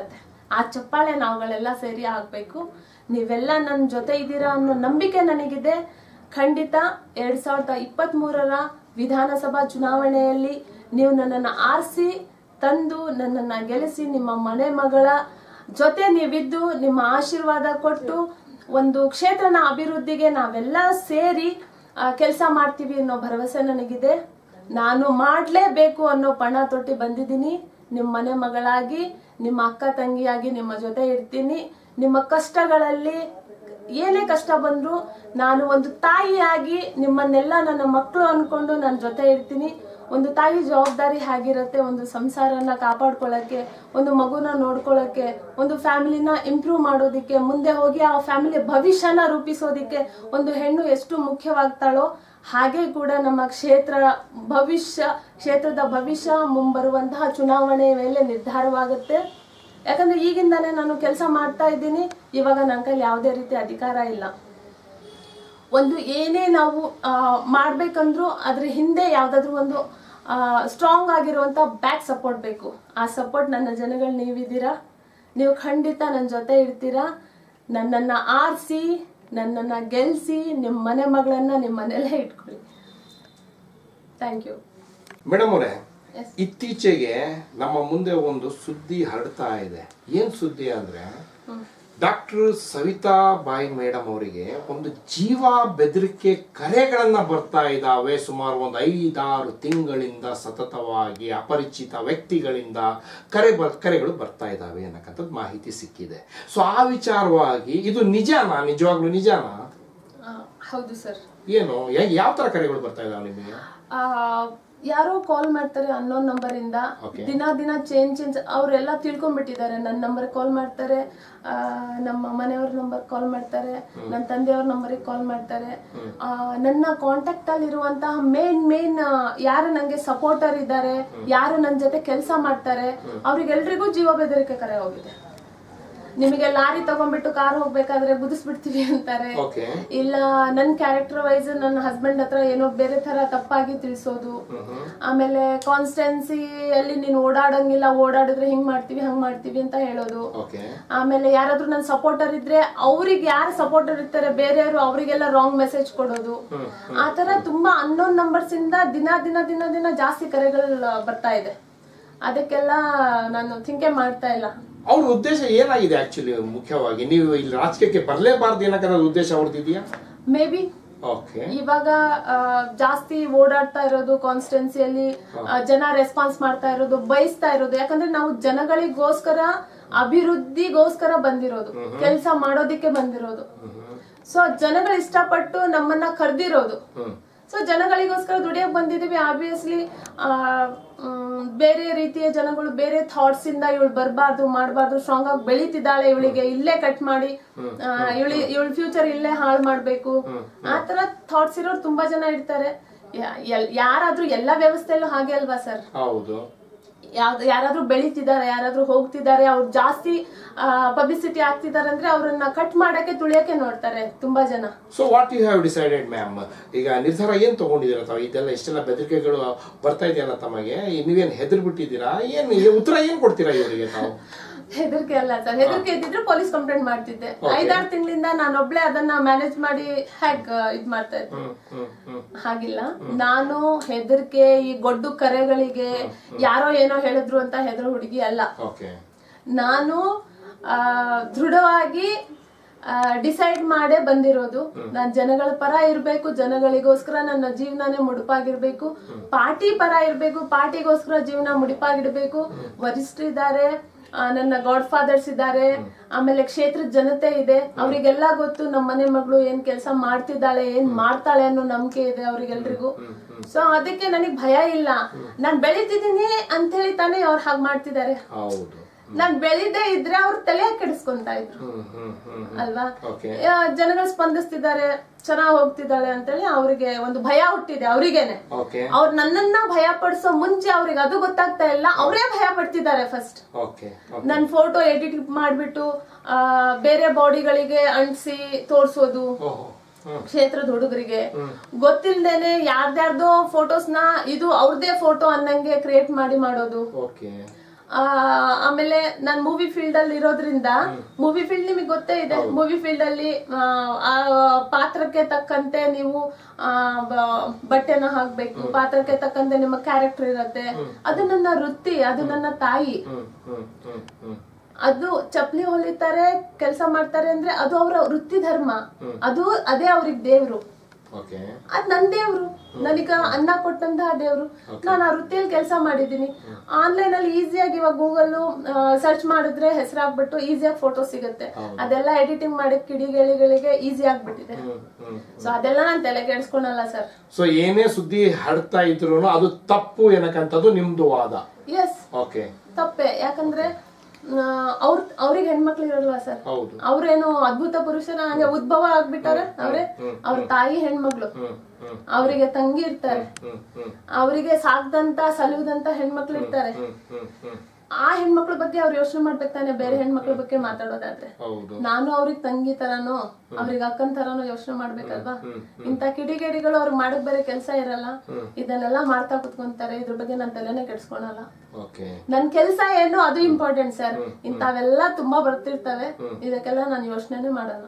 ಆ ಚಪ್ಪಾಳೆ ನಾವುಗಳೆಲ್ಲ ಸೇರಿ ಆಗ್ಬೇಕು ನೀವೆಲ್ಲ ನನ್ನ ಜೊತೆ ಇದ್ದೀರಾ ಅನ್ನೋ ನಂಬಿಕೆ ನನಗಿದೆ ಖಂಡಿತ ಎರಡ್ ಸಾವಿರದ ಇಪ್ಪತ್ತ್ ಮೂರರ ವಿಧಾನಸಭಾ ಚುನಾವಣೆಯಲ್ಲಿ ನೀವು ನನ್ನನ್ನು ಆರಿಸಿ ತಂದು ನನ್ನನ್ನ ಗೆಲ್ಲಿಸಿ ನಿಮ್ಮ ಮನೆ ಮಗಳ ಜೊತೆ ನೀವಿದ್ದು ನಿಮ್ಮ ಆಶೀರ್ವಾದ ಕೊಟ್ಟು ಒಂದು ಕ್ಷೇತ್ರನ ಅಭಿವೃದ್ಧಿಗೆ ನಾವೆಲ್ಲ ಸೇರಿ ಕೆಲಸ ಮಾಡ್ತೀವಿ ಅನ್ನೋ ಭರವಸೆ ನನಗಿದೆ ನಾನು ಮಾಡಲೇಬೇಕು ಅನ್ನೋ ಪಣ ತೊಟ್ಟಿ ಬಂದಿದ್ದೀನಿ ನಿಮ್ಮ ಮನೆ ಮಗಳಾಗಿ ನಿಮ್ಮ ಅಕ್ಕ ತಂಗಿಯಾಗಿ ನಿಮ್ಮ ಜೊತೆ ಇರ್ತೀನಿ ನಿಮ್ಮ ಕಷ್ಟಗಳಲ್ಲಿ ಏನೇ ಕಷ್ಟ ಬಂದ್ರು ನಾನು ಒಂದು ತಾಯಿಯಾಗಿ ನಿಮ್ಮನ್ನೆಲ್ಲ ನನ್ನ ಮಕ್ಕಳು ಅನ್ಕೊಂಡು ನನ್ನ ಜೊತೆ ಇರ್ತೀನಿ ಒಂದು ತಾಯಿ ಜವಾಬ್ದಾರಿ ಹೇಗಿರುತ್ತೆ ಒಂದು ಸಂಸಾರನ ಕಾಪಾಡ್ಕೊಳ್ಳೋಕ್ಕೆ ಒಂದು ಮಗುನ ನೋಡ್ಕೊಳ್ಳೋಕ್ಕೆ ಒಂದು ಫ್ಯಾಮಿಲಿನ ಇಂಪ್ರೂವ್ ಮಾಡೋದಕ್ಕೆ ಮುಂದೆ ಹೋಗಿ ಆ ಫ್ಯಾಮಿಲಿ ಭವಿಷ್ಯನ ರೂಪಿಸೋದಕ್ಕೆ ಒಂದು ಹೆಣ್ಣು ಎಷ್ಟು ಮುಖ್ಯವಾಗ್ತಾಳೋ ಹಾಗೆ ಕೂಡ ನಮ್ಮ ಕ್ಷೇತ್ರ ಭವಿಷ್ಯ ಕ್ಷೇತ್ರದ ಭವಿಷ್ಯ ಮುಂಬರುವಂತಹ ಚುನಾವಣೆ ಮೇಲೆ ನಿರ್ಧಾರವಾಗುತ್ತೆ ಯಾಕಂದ್ರೆ ಈಗಿಂದಾನೇ ನಾನು ಕೆಲಸ ಮಾಡ್ತಾ ಇದ್ದೀನಿ ಇವಾಗ ನನ್ನ ಕೈಲಿ ಯಾವುದೇ ರೀತಿ ಅಧಿಕಾರ ಇಲ್ಲ ಒಂದು ಏನೇ ನಾವು ಆ, ಮಾಡ್ಬೇಕಂದ್ರೂ ಅದ್ರ ಹಿಂದೆ ಯಾವ್ದಾದ್ರು ಒಂದು ಸ್ಟ್ರಾಂಗ್ ಆಗಿರುವಂತ ಬ್ಯಾಕ್ ಸಪೋರ್ಟ್ ಬೇಕು ಆ ಸಪೋರ್ಟ್ ನನ್ನ ಜನಗಳು ನೀವಿದ್ದೀರಾ ನೀವು ಖಂಡಿತ ನನ್ನ ಜೊತೆ ಇರ್ತೀರಾ ನನ್ನನ್ನ ಆರಿಸಿ ನನ್ನನ್ನ ಗೆಲ್ಸಿ ನಿಮ್ಮ ಮನೆ ಮಗಳನ್ನ ನಿಮ್ಮ ಮನೆಯಲ್ಲೇ ಇಟ್ಕೊಳ್ಳಿ ಥ್ಯಾಂಕ್ ಯು ಮೇಡಮ್ ಅವರೇ Yes. ಇತ್ತೀಚೆಗೆ ನಮ್ಮ ಮುಂದೆ ಒಂದು ಸುದ್ದಿ ಹರಡ್ತಾ ಇದೆ ಏನ್ ಸುದ್ದಿ ಅಂದ್ರೆ ಡಾಕ್ಟರ್ ಸವಿತಾ ಬಾಯಿ ಮೇಡಮ್ ಅವರಿಗೆ ಒಂದು ಜೀವ ಬೆದರಿಕೆ ಕರೆಗಳನ್ನ ಬರ್ತಾ ಇದ್ದಾವೆ ಸುಮಾರು ಒಂದು ಐದಾರು ತಿಂಗಳಿಂದ ಸತತವಾಗಿ ಅಪರಿಚಿತ ವ್ಯಕ್ತಿಗಳಿಂದ ಕರೆ ಬರ್ ಕರೆಗಳು ಬರ್ತಾ ಇದ್ದಾವೆ ಅನ್ನಕ್ಕಂಥದ್ದು ಮಾಹಿತಿ ಸಿಕ್ಕಿದೆ ಸೊ ಆ ವಿಚಾರವಾಗಿ ಇದು ನಿಜಾನಾ ನಿಜವಾಗ್ಲೂ ನಿಜಾನಾ ಆ, ಹೌದು ಸರ್ ಏನು ಯಾವ ತರ ಕರೆಗಳು ಬರ್ತಾ ಇದಾವೆ ನಿಮಗೆ ಆ, ಯಾರೋ ಕಾಲ್ ಮಾಡ್ತಾರೆ ಅನ್ನೋನ್ ನಂಬರ್ ಇಂದ Okay. ದಿನ ದಿನ ಚೇಂಜ್ ಚೇಂಜ್ ಅವರೆಲ್ಲ ತಿಳ್ಕೊಂಡ್ಬಿಟ್ಟಿದ್ದಾರೆ ನನ್ನ ನಂಬರ್ ಕಾಲ್ ಮಾಡ್ತಾರೆ ಆ, ನಮ್ಮ ಮನೆಯವ್ರ ನಂಬರ್ ಕಾಲ್ ಮಾಡ್ತಾರೆ ನನ್ನ ತಂದೆಯವ್ರ ನಂಬರಿಗೆ ಕಾಲ್ ಮಾಡ್ತಾರೆ ಆ, ನನ್ನ ಕಾಂಟ್ಯಾಕ್ಟ್ ಅಲ್ಲಿ ಇರುವಂತಹ ಮೇನ್ ಮೇನ್ ಯಾರು ನಂಗೆ ಸಪೋರ್ಟರ್ ಇದ್ದಾರೆ ಯಾರು ನನ್ನ ಜೊತೆ ಕೆಲಸ ಮಾಡ್ತಾರೆ ಅವ್ರಿಗೆಲ್ರಿಗೂ ಜೀವ ಬೆದರಿಕೆ ಕರೆ ಹೋಗಿದೆ ನಿಮಗೆ ಲಾರಿ ತಗೊಂಡ್ಬಿಟ್ಟು ಕಾರ್ ಹೋಗ್ಬೇಕಾದ್ರೆ ಗುದಿಸ್ಬಿಡ್ತೀವಿ ಅಂತಾರೆ ಓಕೆ ಇಲ್ಲ ನನ್ ಕ್ಯಾರೆಕ್ಟರ್ ವೈಸ್ ನನ್ನ ಹಸ್ಬೆಂಡ್ ಹತ್ರ ಏನೋ ಬೇರೆ ತರ ತಪ್ಪಾಗಿ ತಿಳಿಸೋದು ಆಮೇಲೆ ಕಾನ್ಸ್ಟೆನ್ಸಿಯಲ್ಲಿ ನೀನು ಓಡಾಡಂಗಿಲ್ಲ ಓಡಾಡಿದ್ರೆ ಹಿಂಗ್ ಮಾಡ್ತೀವಿ ಹಂಗ್ ಮಾಡ್ತೀವಿ ಅಂತ ಹೇಳೋದು ಓಕೆ ಆಮೇಲೆ ಯಾರಾದ್ರೂ ನನ್ನ ಸಪೋರ್ಟರ್ ಇದ್ರೆ ಅವ್ರಿಗೆ ಯಾರು ಸಪೋರ್ಟರ್ ಇರ್ತಾರೆ ಬೇರೆಯವರು ಅವರಿಗೆಲ್ಲ ರಾಂಗ್ ಮೆಸೇಜ್ ಕೊಡೋದು ಆ ತರ ತುಂಬಾ ಅನ್ನೋನ್ ನಂಬರ್ಸ್ ಇಂದ ದಿನ ದಿನ ದಿನ ದಿನ ಜಾಸ್ತಿ ಕರೆಗಳು ಬರ್ತಾ ಇದೆ ಅದಕ್ಕೆಲ್ಲ ನಾನು ಥಿಂಕೆ ಮಾಡ್ತಾ ಇಲ್ಲ ಅವ್ರ ಉದ್ದೇಶ ಏನಾಗಿದೆ ಆಕ್ಚುಲಿ ಮುಖ್ಯವಾಗಿ ನೀವು ಇಲ್ಲಿ ರಾಜಕೀಯಕ್ಕೆ ಬರಲೇಬಾರ್ದು ಏನಕ್ಕಂದ್ರೆ ಉದ್ದೇಶ ಅವ್ರದ್ದಿದೆಯಾ ಮೇ ಬಿ ಓಕೆ ಇವಾಗ ಆ, ಜಾಸ್ತಿ ಓಡಾಡ್ತಾ ಇರೋದು ಕಾನ್ಸ್ಟಿಟ್ಯೂನ್ಸಿಯಲ್ಲಿ ಜನ ರೆಸ್ಪಾನ್ಸ್ ಮಾಡ್ತಾ ಇರೋದು ಬಯಸ್ತಾ ಇರೋದು ಯಾಕಂದ್ರೆ ನಾವು ಜನಗಳಿಗೋಸ್ಕರ ಅಭಿವೃದ್ಧಿಗೋಸ್ಕರ ಬಂದಿರೋದು ಕೆಲಸ ಮಾಡೋದಿಕ್ಕೆ ಬಂದಿರೋದು ಸೊ ಜನಗಳು ಇಷ್ಟಪಟ್ಟು ನಮ್ಮನ್ನ ಕರ್ದಿರೋದು ಸೊ ಜನಗಳಿಗೋಸ್ಕರ ದುಡಿಯಕ್ ಬಂದಿದೀವಿ ಆಬ್ವಿಯಸ್ಲಿ ಬೇರೆ ರೀತಿಯ ಜನಗಳು ಬೇರೆ ಥಾಟ್ಸ್ ಇಂದ ಇವಳು ಬರಬಾರ್ದು ಮಾಡಬಾರ್ದು ಸ್ಟ್ರಾಂಗ್ ಆಗಿ ಬೆಳೀತಿದ್ದಾಳೆ ಇವಳಿಗೆ ಇಲ್ಲೇ ಕಟ್ ಮಾಡಿ ಇವಳಿ ಇವಳ ಫ್ಯೂಚರ್ ಇಲ್ಲೇ ಹಾಳು ಮಾಡ್ಬೇಕು ಆ ತರ ಥಾಟ್ಸ್ ಇರೋರು ತುಂಬಾ ಜನ ಇರ್ತಾರೆ ಯಾ- ಎಲ್- ಯಾರಾದ್ರೂ ಎಲ್ಲಾ ವ್ಯವಸ್ಥೆಯಲ್ಲೂ ಹಾಗೆ ಅಲ್ವಾ ಸರ್ ಹೌದು ಯಾವ್ದು ಯಾರಾದ್ರೂ ಬೆಳೀತಿದ್ದಾರೆ ಯಾರಾದ್ರೂ ಹೋಗ್ತಿದ್ದಾರೆ ಅವ್ರು ಜಾಸ್ತಿ ಪಬ್ಲಿಸಿಟಿ ಆಗ್ತಿದ್ದಾರೆ ಅಂದ್ರೆ ಅವ್ರನ್ನ ಕಟ್ ಮಾಡಕ್ಕೆ ತುಳಿಯಕ್ಕೆ ನೋಡ್ತಾರೆ ತುಂಬಾ ಜನ so what you have decided ma'am ಈಗ ನಿರ್ಧಾರ ಏನ್ ತಗೊಂಡಿದ್ದೀರಾ ತಾವು ಇದೆಲ್ಲ ಇಷ್ಟೆಲ್ಲ ಬೆದರಿಕೆಗಳು ಬರ್ತಾ ಇದೆಯಲ್ಲ ತಮಗೆ ನೀವೇನ್ ಹೆದರ್ ಬಿಟ್ಟಿದ್ದೀರಾ ಏನ್ ಈ ಉತ್ತರ ಏನ್ ಕೊಡ್ತೀರಾ ಇವರಿಗೆ ತಾವು ಹೆದರಿಕೆ ಅಲ್ಲ ಸರ್ ಹೆದರಿಕೆ ಇದ್ದಿದ್ರೆ ಪೊಲೀಸ್ ಕಂಪ್ಲೇಂಟ್ ಮಾಡ್ತಿದ್ದೆ ಐದಾರು ತಿಂಗಳಿಂದ ನಾನೊಬ್ಳೆ ಅದನ್ನ ಮ್ಯಾನೇಜ್ ಮಾಡಿ ಹ್ಯಾಕ್ ಇದ್ ಮಾಡ್ತಾ ಇದ್ದೆ ಹ್ಮ್ ಹ್ಮ್ ಹ್ಮ್ ಹಾಗಿಲ್ಲ ನಾನು ಹೆದರಿಕೆ ಈ ಗೊಡ್ಡು ಕರೆಗಳಿಗೆ ಯಾರೋ ಏನೋ ಹೇಳಿದ್ರು ಅಂತ ಹೆದರ ಹುಡುಗಿ ಅಲ್ಲ ಓಕೆ ನಾನು ಆ, ದೃಢವಾಗಿ ಡಿಸೈಡ್ ಮಾಡೇ ಬಂದಿರೋದು ನಾನ್ ಜನಗಳ ಪರ ಇರ್ಬೇಕು ಜನಗಳಿಗೋಸ್ಕರ ನನ್ನ ಜೀವನನೇ ಮುಡುಪಾಗಿರ್ಬೇಕು ಪಾರ್ಟಿ ಪರ ಇರ್ಬೇಕು ಪಾರ್ಟಿಗೋಸ್ಕರ ಜೀವನ ಮುಡಿಪಾಗಿಡ್ಬೇಕು ವರಿಷ್ಠರಿದ್ದಾರೆ ಆ, ನನ್ನ ಗಾಡ್ ಫಾದರ್ಸ್ ಇದ್ದಾರೆ ಆಮೇಲೆ ಕ್ಷೇತ್ರದ ಜನತೆ ಇದೆ ಅವರಿಗೆಲ್ಲ ಗೊತ್ತು ನಮ್ಮ ಮನೆ ಮಗಳು ಏನ್ ಕೆಲಸ ಮಾಡ್ತಿದ್ದಾಳೆ ಏನ್ ಮಾಡ್ತಾಳೆ ಅನ್ನೋ ನಂಬಿಕೆ ಇದೆ ಅವ್ರಿಗೆಲ್ರಿಗೂ ಸೊ ಅದಕ್ಕೆ ನನಗ್ ಭಯ ಇಲ್ಲ ನಾನ್ ಬೆಳಿತಿದ್ದೀನಿ ಅಂತ ಹೇಳಿ ತಾನೇ ಅವ್ರು ಹಾಗೆ ಮಾಡ್ತಿದ್ದಾರೆ ಹೌದು ನಾನ್ ಬೆಳಿದೇ ಇದ್ರೆ ಅವ್ರ ತಲೆ ಕೆಡಿಸ್ಕೊಂತಾ ಇದ್ರು ಹ್ಮ್ ಹ್ಮ್ ಹ್ಮ್ ಅಲ್ವಾ ಓಕೆ ಆ, ಜನಗಳು ಸ್ಪಂದಿಸ್ತಿದ್ದಾರೆ ಚೆನ್ನಾಗ್ ಹೋಗ್ತಿದ್ದಾಳೆ ಅಂತೇಳಿ ಅವ್ರಿಗೆ ಒಂದು ಭಯ ಹುಟ್ಟಿದೆ ಅವ್ರಿಗೇನೆ ಓಕೆ ಅವ್ರು ನನ್ನನ್ನ ಭಯ ಪಡಿಸೋ ಮುಂಚೆ ಅವ್ರಿಗೆ ಅದು ಗೊತ್ತಾಗ್ತಾ ಇಲ್ಲ ಅವರೇ ಭಯ ಪಡ್ತಿದ್ದಾರೆ ಫಸ್ಟ್ ಓಕೆ ನನ್ ಫೋಟೋ ಎಡಿಟ್ ಮಾಡ್ಬಿಟ್ಟು ಆ, ಬೇರೆ ಬಾಡಿಗಳಿಗೆ ಅಂಟಿಸಿ ತೋರ್ಸೋದು ಓಹೋ ಹ್ಮ್ ಕ್ಷೇತ್ರದ ಹುಡುಗರಿಗೆ ಗೊತ್ತಿಲ್ದೇನೆ ಯಾರ್ದ್ಯಾರ್ದೋ ಫೋಟೋಸ್ನ ಇದು ಅವ್ರದೇ ಫೋಟೋ ಅನ್ನಂಗೆ ಕ್ರಿಯೇಟ್ ಮಾಡಿ ಮಾಡೋದು ಓಕೆ ಆ, ಆಮೇಲೆ ನಾನು ಮೂವಿ ಫೀಲ್ಡ್ ಅಲ್ಲಿ ಇರೋದ್ರಿಂದ ಮೂವಿ ಫೀಲ್ಡ್ ನಿಮಗೆ ಗೊತ್ತೇ ಇದೆ ಮೂವಿ ಫೀಲ್ಡ್ ಅಲ್ಲಿ ಆ, ಆ ಪಾತ್ರಕ್ಕೆ ತಕ್ಕಂತೆ ನೀವು ಆ, ಬ- ಬಟ್ಟೆನ ಹಾಕ್ಬೇಕು ಪಾತ್ರಕ್ಕೆ ತಕ್ಕಂತೆ ನಿಮ್ಮ ಕ್ಯಾರೆಕ್ಟರ್ ಇರತ್ತೆ ಅದು ನನ್ನ ವೃತ್ತಿ ಅದು ನನ್ನ ತಾಯಿ ಹ್ಮ್ ಹ್ಮ್ ಹ್ಮ್ ಹ್ಮ್ ಅದು ಚಪ್ಲಿ ಹೊಲಿತಾರೆ ಕೆಲಸ ಮಾಡ್ತಾರೆ ಅಂದ್ರೆ ಅದು ಅವರ ವೃತ್ತಿ ಧರ್ಮ ಅದು ಅದೇ ಅವ್ರಿಗೆ ದೇವ್ರು ಓಕೆ ಅದ್ ನನ್ ದೇವ್ರು ನನಗ ಅನ್ನ ಕೊಟ್ಟಂತಹ ದೇವ್ರು ನಾನು ಆ ವೃತ್ತಿಯಲ್ಲಿ ಕೆಲಸ ಮಾಡಿದ್ದೀನಿ ಆನ್ಲೈನ್ ಅಲ್ಲಿ ಈಸಿಯಾಗಿ ಇವಾಗ ಗೂಗಲ್ ಸರ್ಚ್ ಮಾಡಿದ್ರೆ ಹೆಸರಾಗ್ಬಿಟ್ಟು ಈಸಿಯಾಗಿ ಫೋಟೋ ಸಿಗುತ್ತೆ ಅದೆಲ್ಲ ಎಡಿಟಿಂಗ್ ಮಾಡಿ ಕಿಡಿಗಳಿಗಳಿಗೆ ಈಸಿ ಆಗ್ಬಿಟ್ಟಿದೆ ಹ್ಮ್ ಹ್ಮ್ ಸೊ ಅದೆಲ್ಲ ನಾನು ತಲೆ ಕೆಡಿಸ್ಕೊಳಲ್ಲ ಸರ್ ಸೊ ಏನೇ ಸುದ್ದಿ ಹರಡ್ತಾ ಇದ್ರು ಅದು ತಪ್ಪು ಏನಕ್ಕಂಥದ್ದು ನಿಮ್ದು ವಾದ ಎಸ್ ಓಕೆ ತಪ್ಪೆ ಯಾಕಂದ್ರೆ ಅವ್ರ ಅವ್ರಿಗೆ ಹೆಣ್ಮಕ್ಳು ಇರಲ್ವಾ ಸರ್ ಹೌದು ಅವ್ರೇನು ಅದ್ಭುತ ಪುರುಷನ ಹಂಗೆ ಉದ್ಭವ ಆಗ್ಬಿಟ್ಟಾರೆ ಅವ್ರೆ ಅವ್ರ ತಾಯಿ ಹೆಣ್ಮಕ್ಳು ಹ್ಮ್ ಹ್ಮ್ ಅವರಿಗೆ ತಂಗಿ ಇರ್ತಾರೆ ಹ್ಮ್ ಹ್ಮ್ ಅವರಿಗೆ ಸಾಕ್ದಂತ ಸಲುವುದಂತ ಹೆಣ್ಮಕ್ಳು ಇರ್ತಾರೆ ಹ್ಮ್ ಹ್ಮ್ ಹ್ಮ್ ಆ ಹೆಣ್ಮಕ್ಳ ಬಗ್ಗೆ ಅವ್ರು ಯೋಚನೆ ಮಾಡ್ಬೇಕು ತಾನೆ ಬೇರೆ ಹೆಣ್ಮಕ್ಳ ಬಗ್ಗೆ ಮಾತಾಡೋದಾದ್ರೆ ಹೌದು ನಾನು ಅವ್ರಿಗೆ ತಂಗಿ ತರಾನು ಅವ್ರಿಗೆ ಅಕ್ಕನ್ ತರಾನು ಯೋಚನೆ ಮಾಡ್ಬೇಕಲ್ವಾ ಇಂತ ಕಿಡಿಗೇಡಿಗಳು ಅವ್ರಿಗೆ ಮಾಡಕ್ ಬೇರೆ ಕೆಲಸ ಇರಲ್ಲ ಇದನ್ನೆಲ್ಲ ಮಾಡ್ತಾ ಕುತ್ಕೊಂತಾರೆ ಇದ್ರ ಬಗ್ಗೆ ನಾನ್ ತಲೆನೇ ಕೆಡ್ಸ್ಕೊಳಲ್ಲ ಓಕೆ ನನ್ ಕೆಲ್ಸ ಏನು ಅದು ಇಂಪಾರ್ಟೆಂಟ್ ಸರ್ ಇಂಥವೆಲ್ಲ ತುಂಬಾ ಬರ್ತಿರ್ತವೆ ಇದಕ್ಕೆಲ್ಲ ನಾನು ಯೋಚನೆನೇ ಮಾಡಲ್ಲ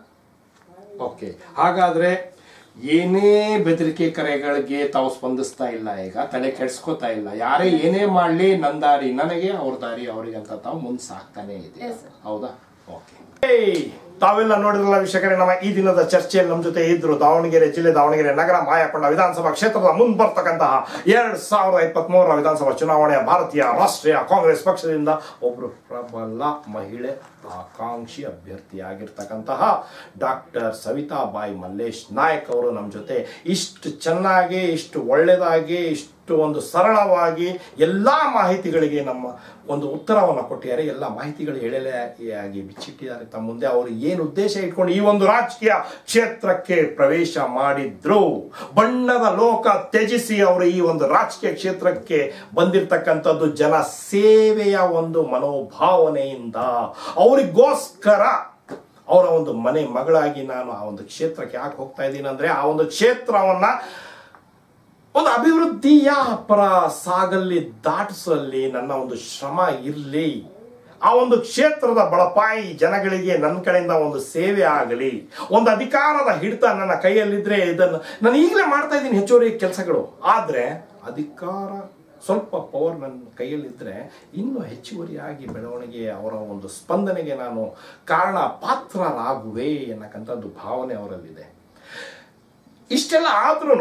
ಓಕೆ ಹಾಗಾದ್ರೆ ಏನೇ ಬೆದರಿಕೆ ಕರೆಗಳಿಗೆ ತಾವು ಸ್ಪಂದಿಸ್ತಾ ಇಲ್ಲ ಈಗ ತಲೆ ಕೆಡ್ಸ್ಕೊತಾ ಇಲ್ಲ ಯಾರೇ ಏನೇ ಮಾಡ್ಲಿ ನನ್ನ ದಾರಿ ನನಗೆ ಅವ್ರ ದಾರಿ ಅವರಿಗೆ ಅಂತ ತಾವು ಮುಂದೆ ಸಾಕ್ತಾನೆ ಇದೆ Yes, sir. ಹೌದಾ ಓಕೆ ತಾವೆಲ್ಲ ನೋಡಿದ್ರಲ್ಲ ವೀಕ್ಷಕರೇ ನಮ್ಮ ಈ ದಿನದ ಚರ್ಚೆಯಲ್ಲಿ ನಮ್ಮ ಜೊತೆ ಇದ್ರು ದಾವಣಗೆರೆ ಜಿಲ್ಲೆ ದಾವಣಗೆರೆ ನಗರ ಮಾಯಕೊಂಡ ವಿಧಾನಸಭಾ ಕ್ಷೇತ್ರದ ಮುಂದೆ ಬರ್ತಕ್ಕಂತಹ ಎರಡ್ ಸಾವಿರದ ಇಪ್ಪತ್ತ್ ಮೂರರ ವಿಧಾನಸಭಾ ಚುನಾವಣೆಯ ಭಾರತೀಯ ರಾಷ್ಟ್ರೀಯ ಕಾಂಗ್ರೆಸ್ ಪಕ್ಷದಿಂದ ಒಬ್ರು ಪ್ರಬಲ ಮಹಿಳೆ ಆಕಾಂಕ್ಷಿ ಅಭ್ಯರ್ಥಿಯಾಗಿರ್ತಕ್ಕಂತಹ ಡಾಕ್ಟರ್ ಸವಿತಾಬಾಯಿ ಮಲ್ಲೇಶ್ ನಾಯಕ್ ಅವರು ನಮ್ಮ ಜೊತೆ ಇಷ್ಟು ಚೆನ್ನಾಗಿ ಇಷ್ಟು ಒಳ್ಳೆಯದಾಗಿ ಇಷ್ಟು ಒಂದು ಸರಳವಾಗಿ ಎಲ್ಲಾ ಮಾಹಿತಿಗಳಿಗೆ ನಮ್ಮ ಒಂದು ಉತ್ತರವನ್ನು ಕೊಟ್ಟಿದ್ದಾರೆ ಎಲ್ಲ ಮಾಹಿತಿಗಳು ಎಳೆಯಾಗಿ ಬಿಚ್ಚಿಟ್ಟಿದ್ದಾರೆ ತಮ್ಮ ಮುಂದೆ ಅವರು ಏನು ಉದ್ದೇಶ ಇಟ್ಕೊಂಡು ಈ ಒಂದು ರಾಜಕೀಯ ಕ್ಷೇತ್ರಕ್ಕೆ ಪ್ರವೇಶ ಮಾಡಿದ್ರು ಬಣ್ಣದ ಲೋಕ ತ್ಯಜಿಸಿ ಅವರು ಈ ಒಂದು ರಾಜಕೀಯ ಕ್ಷೇತ್ರಕ್ಕೆ ಬಂದಿರತಕ್ಕಂಥದ್ದು ಜನ ಸೇವೆಯ ಒಂದು ಮನೋಭಾವನೆಯಿಂದ ಅವರಿಗೋಸ್ಕರ ಅವರ ಒಂದು ಮನೆ ಮಗಳಾಗಿ ನಾನು ಆ ಒಂದು ಕ್ಷೇತ್ರಕ್ಕೆ ಯಾಕೆ ಹೋಗ್ತಾ ಇದ್ದೀನಿ ಅಂದ್ರೆ ಆ ಒಂದು ಕ್ಷೇತ್ರವನ್ನ ಒಂದು ಅಭಿವೃದ್ಧಿಯ ಪರ ಸಾಗಲ್ಲಿ ದಾಟಿಸುವಲ್ಲಿ ನನ್ನ ಒಂದು ಶ್ರಮ ಇರಲಿ ಆ ಒಂದು ಕ್ಷೇತ್ರದ ಬಳಪಾಯಿ ಜನಗಳಿಗೆ ನನ್ನ ಕಡೆಯಿಂದ ಒಂದು ಸೇವೆ ಆಗಲಿ ಒಂದು ಅಧಿಕಾರದ ಹಿಡಿತ ನನ್ನ ಕೈಯಲ್ಲಿದ್ರೆ ಇದನ್ನು ನಾನು ಈಗಲೇ ಮಾಡ್ತಾ ಇದ್ದೀನಿ ಹೆಚ್ಚುವರಿ ಕೆಲಸಗಳು ಆದ್ರೆ ಅಧಿಕಾರ ಸ್ವಲ್ಪ ಪವರ್ ನನ್ನ ಕೈಯಲ್ಲಿದ್ದರೆ ಇನ್ನೂ ಹೆಚ್ಚುವರಿಯಾಗಿ ಬೆಳವಣಿಗೆ ಅವರ ಒಂದು ಸ್ಪಂದನೆಗೆ ನಾನು ಕಾರಣ ಪಾತ್ರರಾಗುವೆ ಅನ್ನಕ್ಕಂಥದ್ದು ಭಾವನೆ ಅವರಲ್ಲಿದೆ ಇಷ್ಟೆಲ್ಲ ಆದ್ರೂ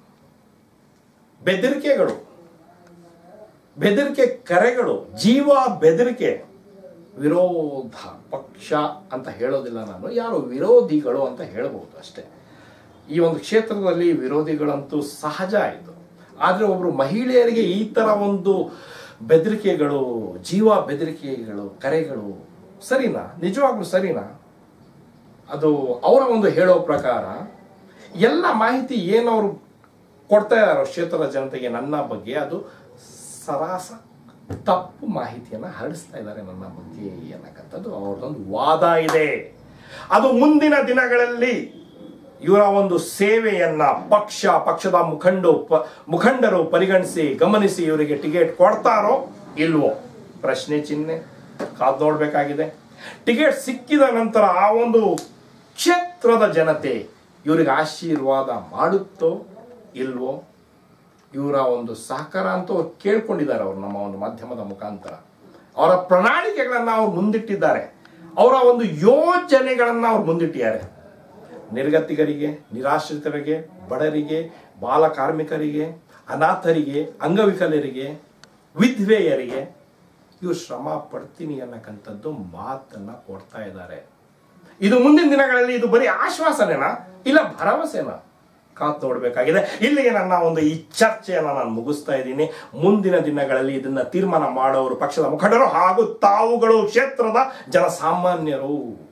ಬೆದರಿಕೆಗಳು ಬೆದರಿಕೆ ಕರೆಗಳು ಜೀವ ಬೆದರಿಕೆ ವಿರೋಧ ಪಕ್ಷ ಅಂತ ಹೇಳೋದಿಲ್ಲ ನಾನು ಯಾರು ವಿರೋಧಿಗಳು ಅಂತ ಹೇಳಬಹುದು ಅಷ್ಟೇ ಈ ಒಂದು ಕ್ಷೇತ್ರದಲ್ಲಿ ವಿರೋಧಿಗಳಂತೂ ಸಹಜ ಆಯಿತು ಆದರೆ ಒಬ್ರು ಮಹಿಳೆಯರಿಗೆ ಈ ತರ ಒಂದು ಬೆದರಿಕೆಗಳು ಜೀವ ಬೆದರಿಕೆಗಳು ಕರೆಗಳು ಸರಿನಾ ನಿಜವಾಗ್ಲೂ ಸರಿನಾ ಅದು ಅವರ ಒಂದು ಹೇಳೋ ಪ್ರಕಾರ ಎಲ್ಲ ಮಾಹಿತಿ ಏನವರು ಕೊಡ್ತಾ ಇದ್ದಾರೋ ಕ್ಷೇತ್ರದ ಜನತೆಗೆ ನನ್ನ ಬಗ್ಗೆ ಅದು ಸರಾಸ ತಪ್ಪು ಮಾಹಿತಿಯನ್ನು ಹರಡಿಸ್ತಾ ಇದ್ದಾರೆ ನನ್ನ ಬಗ್ಗೆ ಅನ್ನಕ್ಕಂಥದ್ದು ಅವ್ರದ್ದೊಂದು ವಾದ ಇದೆ ಅದು ಮುಂದಿನ ದಿನಗಳಲ್ಲಿ ಇವರ ಒಂದು ಸೇವೆಯನ್ನ ಪಕ್ಷ ಪಕ್ಷದ ಮುಖಂಡು ಪ- ಮುಖಂಡರು ಪರಿಗಣಿಸಿ ಗಮನಿಸಿ ಇವರಿಗೆ ಟಿಕೆಟ್ ಕೊಡ್ತಾರೋ ಇಲ್ವೋ ಪ್ರಶ್ನೆ ಚಿಹ್ನೆ ಕಾದ್ ನೋಡ್ಬೇಕಾಗಿದೆ ಟಿಕೆಟ್ ಸಿಕ್ಕಿದ ನಂತರ ಆ ಒಂದು ಕ್ಷೇತ್ರದ ಜನತೆ ಇವರಿಗೆ ಆಶೀರ್ವಾದ ಮಾಡುತ್ತೋ ಇಲ್ವೋ ಇವರ ಒಂದು ಸಹಕಾರ ಅಂತೂ ಅವ್ರು ಕೇಳ್ಕೊಂಡಿದ್ದಾರೆ ಅವರು ನಮ್ಮ ಒಂದು ಮಾಧ್ಯಮದ ಮುಖಾಂತರ ಅವರ ಪ್ರಣಾಳಿಕೆಗಳನ್ನ ಅವ್ರು ಮುಂದಿಟ್ಟಿದ್ದಾರೆ ಅವರ ಒಂದು ಯೋಜನೆಗಳನ್ನ ಅವ್ರು ಮುಂದಿಟ್ಟಿದ್ದಾರೆ ನಿರ್ಗತಿಗರಿಗೆ ನಿರಾಶ್ರಿತರಿಗೆ ಬಡರಿಗೆ ಬಾಲ ಕಾರ್ಮಿಕರಿಗೆ ಅನಾಥರಿಗೆ ಅಂಗವಿಕಲರಿಗೆ ವಿಧವೆಯರಿಗೆ ಇವ್ರು ಶ್ರಮ ಪಡ್ತೀನಿ ಅನ್ನಕ್ಕಂಥದ್ದು ಮಾತನ್ನ ಕೊಡ್ತಾ ಇದ್ದಾರೆ ಇದು ಮುಂದಿನ ದಿನಗಳಲ್ಲಿ ಇದು ಬರೀ ಆಶ್ವಾಸನೆನಾ ಇಲ್ಲ ಭರವಸೆನಾ ಕಾತ್ ನೋಡ್ಬೇಕಾಗಿದೆ ಇಲ್ಲಿಗೆ ನನ್ನ ಒಂದು ಈ ಚರ್ಚೆಯನ್ನು ನಾನು ಮುಗಿಸ್ತಾ ಇದ್ದೀನಿ ಮುಂದಿನ ದಿನಗಳಲ್ಲಿ ಇದನ್ನ ತೀರ್ಮಾನ ಮಾಡೋರು ಪಕ್ಷದ ಮುಖಂಡರು ಹಾಗೂ ತಾವುಗಳು ಕ್ಷೇತ್ರದ ಜನಸಾಮಾನ್ಯರು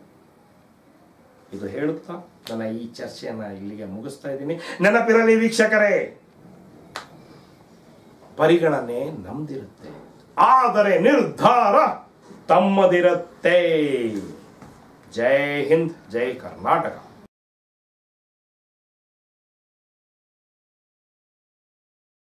ಇದು ಹೇಳುತ್ತಾ ನನ್ನ ಈ ಚರ್ಚೆಯನ್ನ ಇಲ್ಲಿಗೆ ಮುಗಿಸ್ತಾ ಇದ್ದೀನಿ ನೆನಪಿರಲಿ ವೀಕ್ಷಕರೇ ಪರಿಗಣನೆ ನಮ್ದಿರುತ್ತೆ ಆದರೆ ನಿರ್ಧಾರ ತಮ್ಮದಿರುತ್ತೆ ಜೈ ಹಿಂದ್ ಜೈ ಕರ್ನಾಟಕ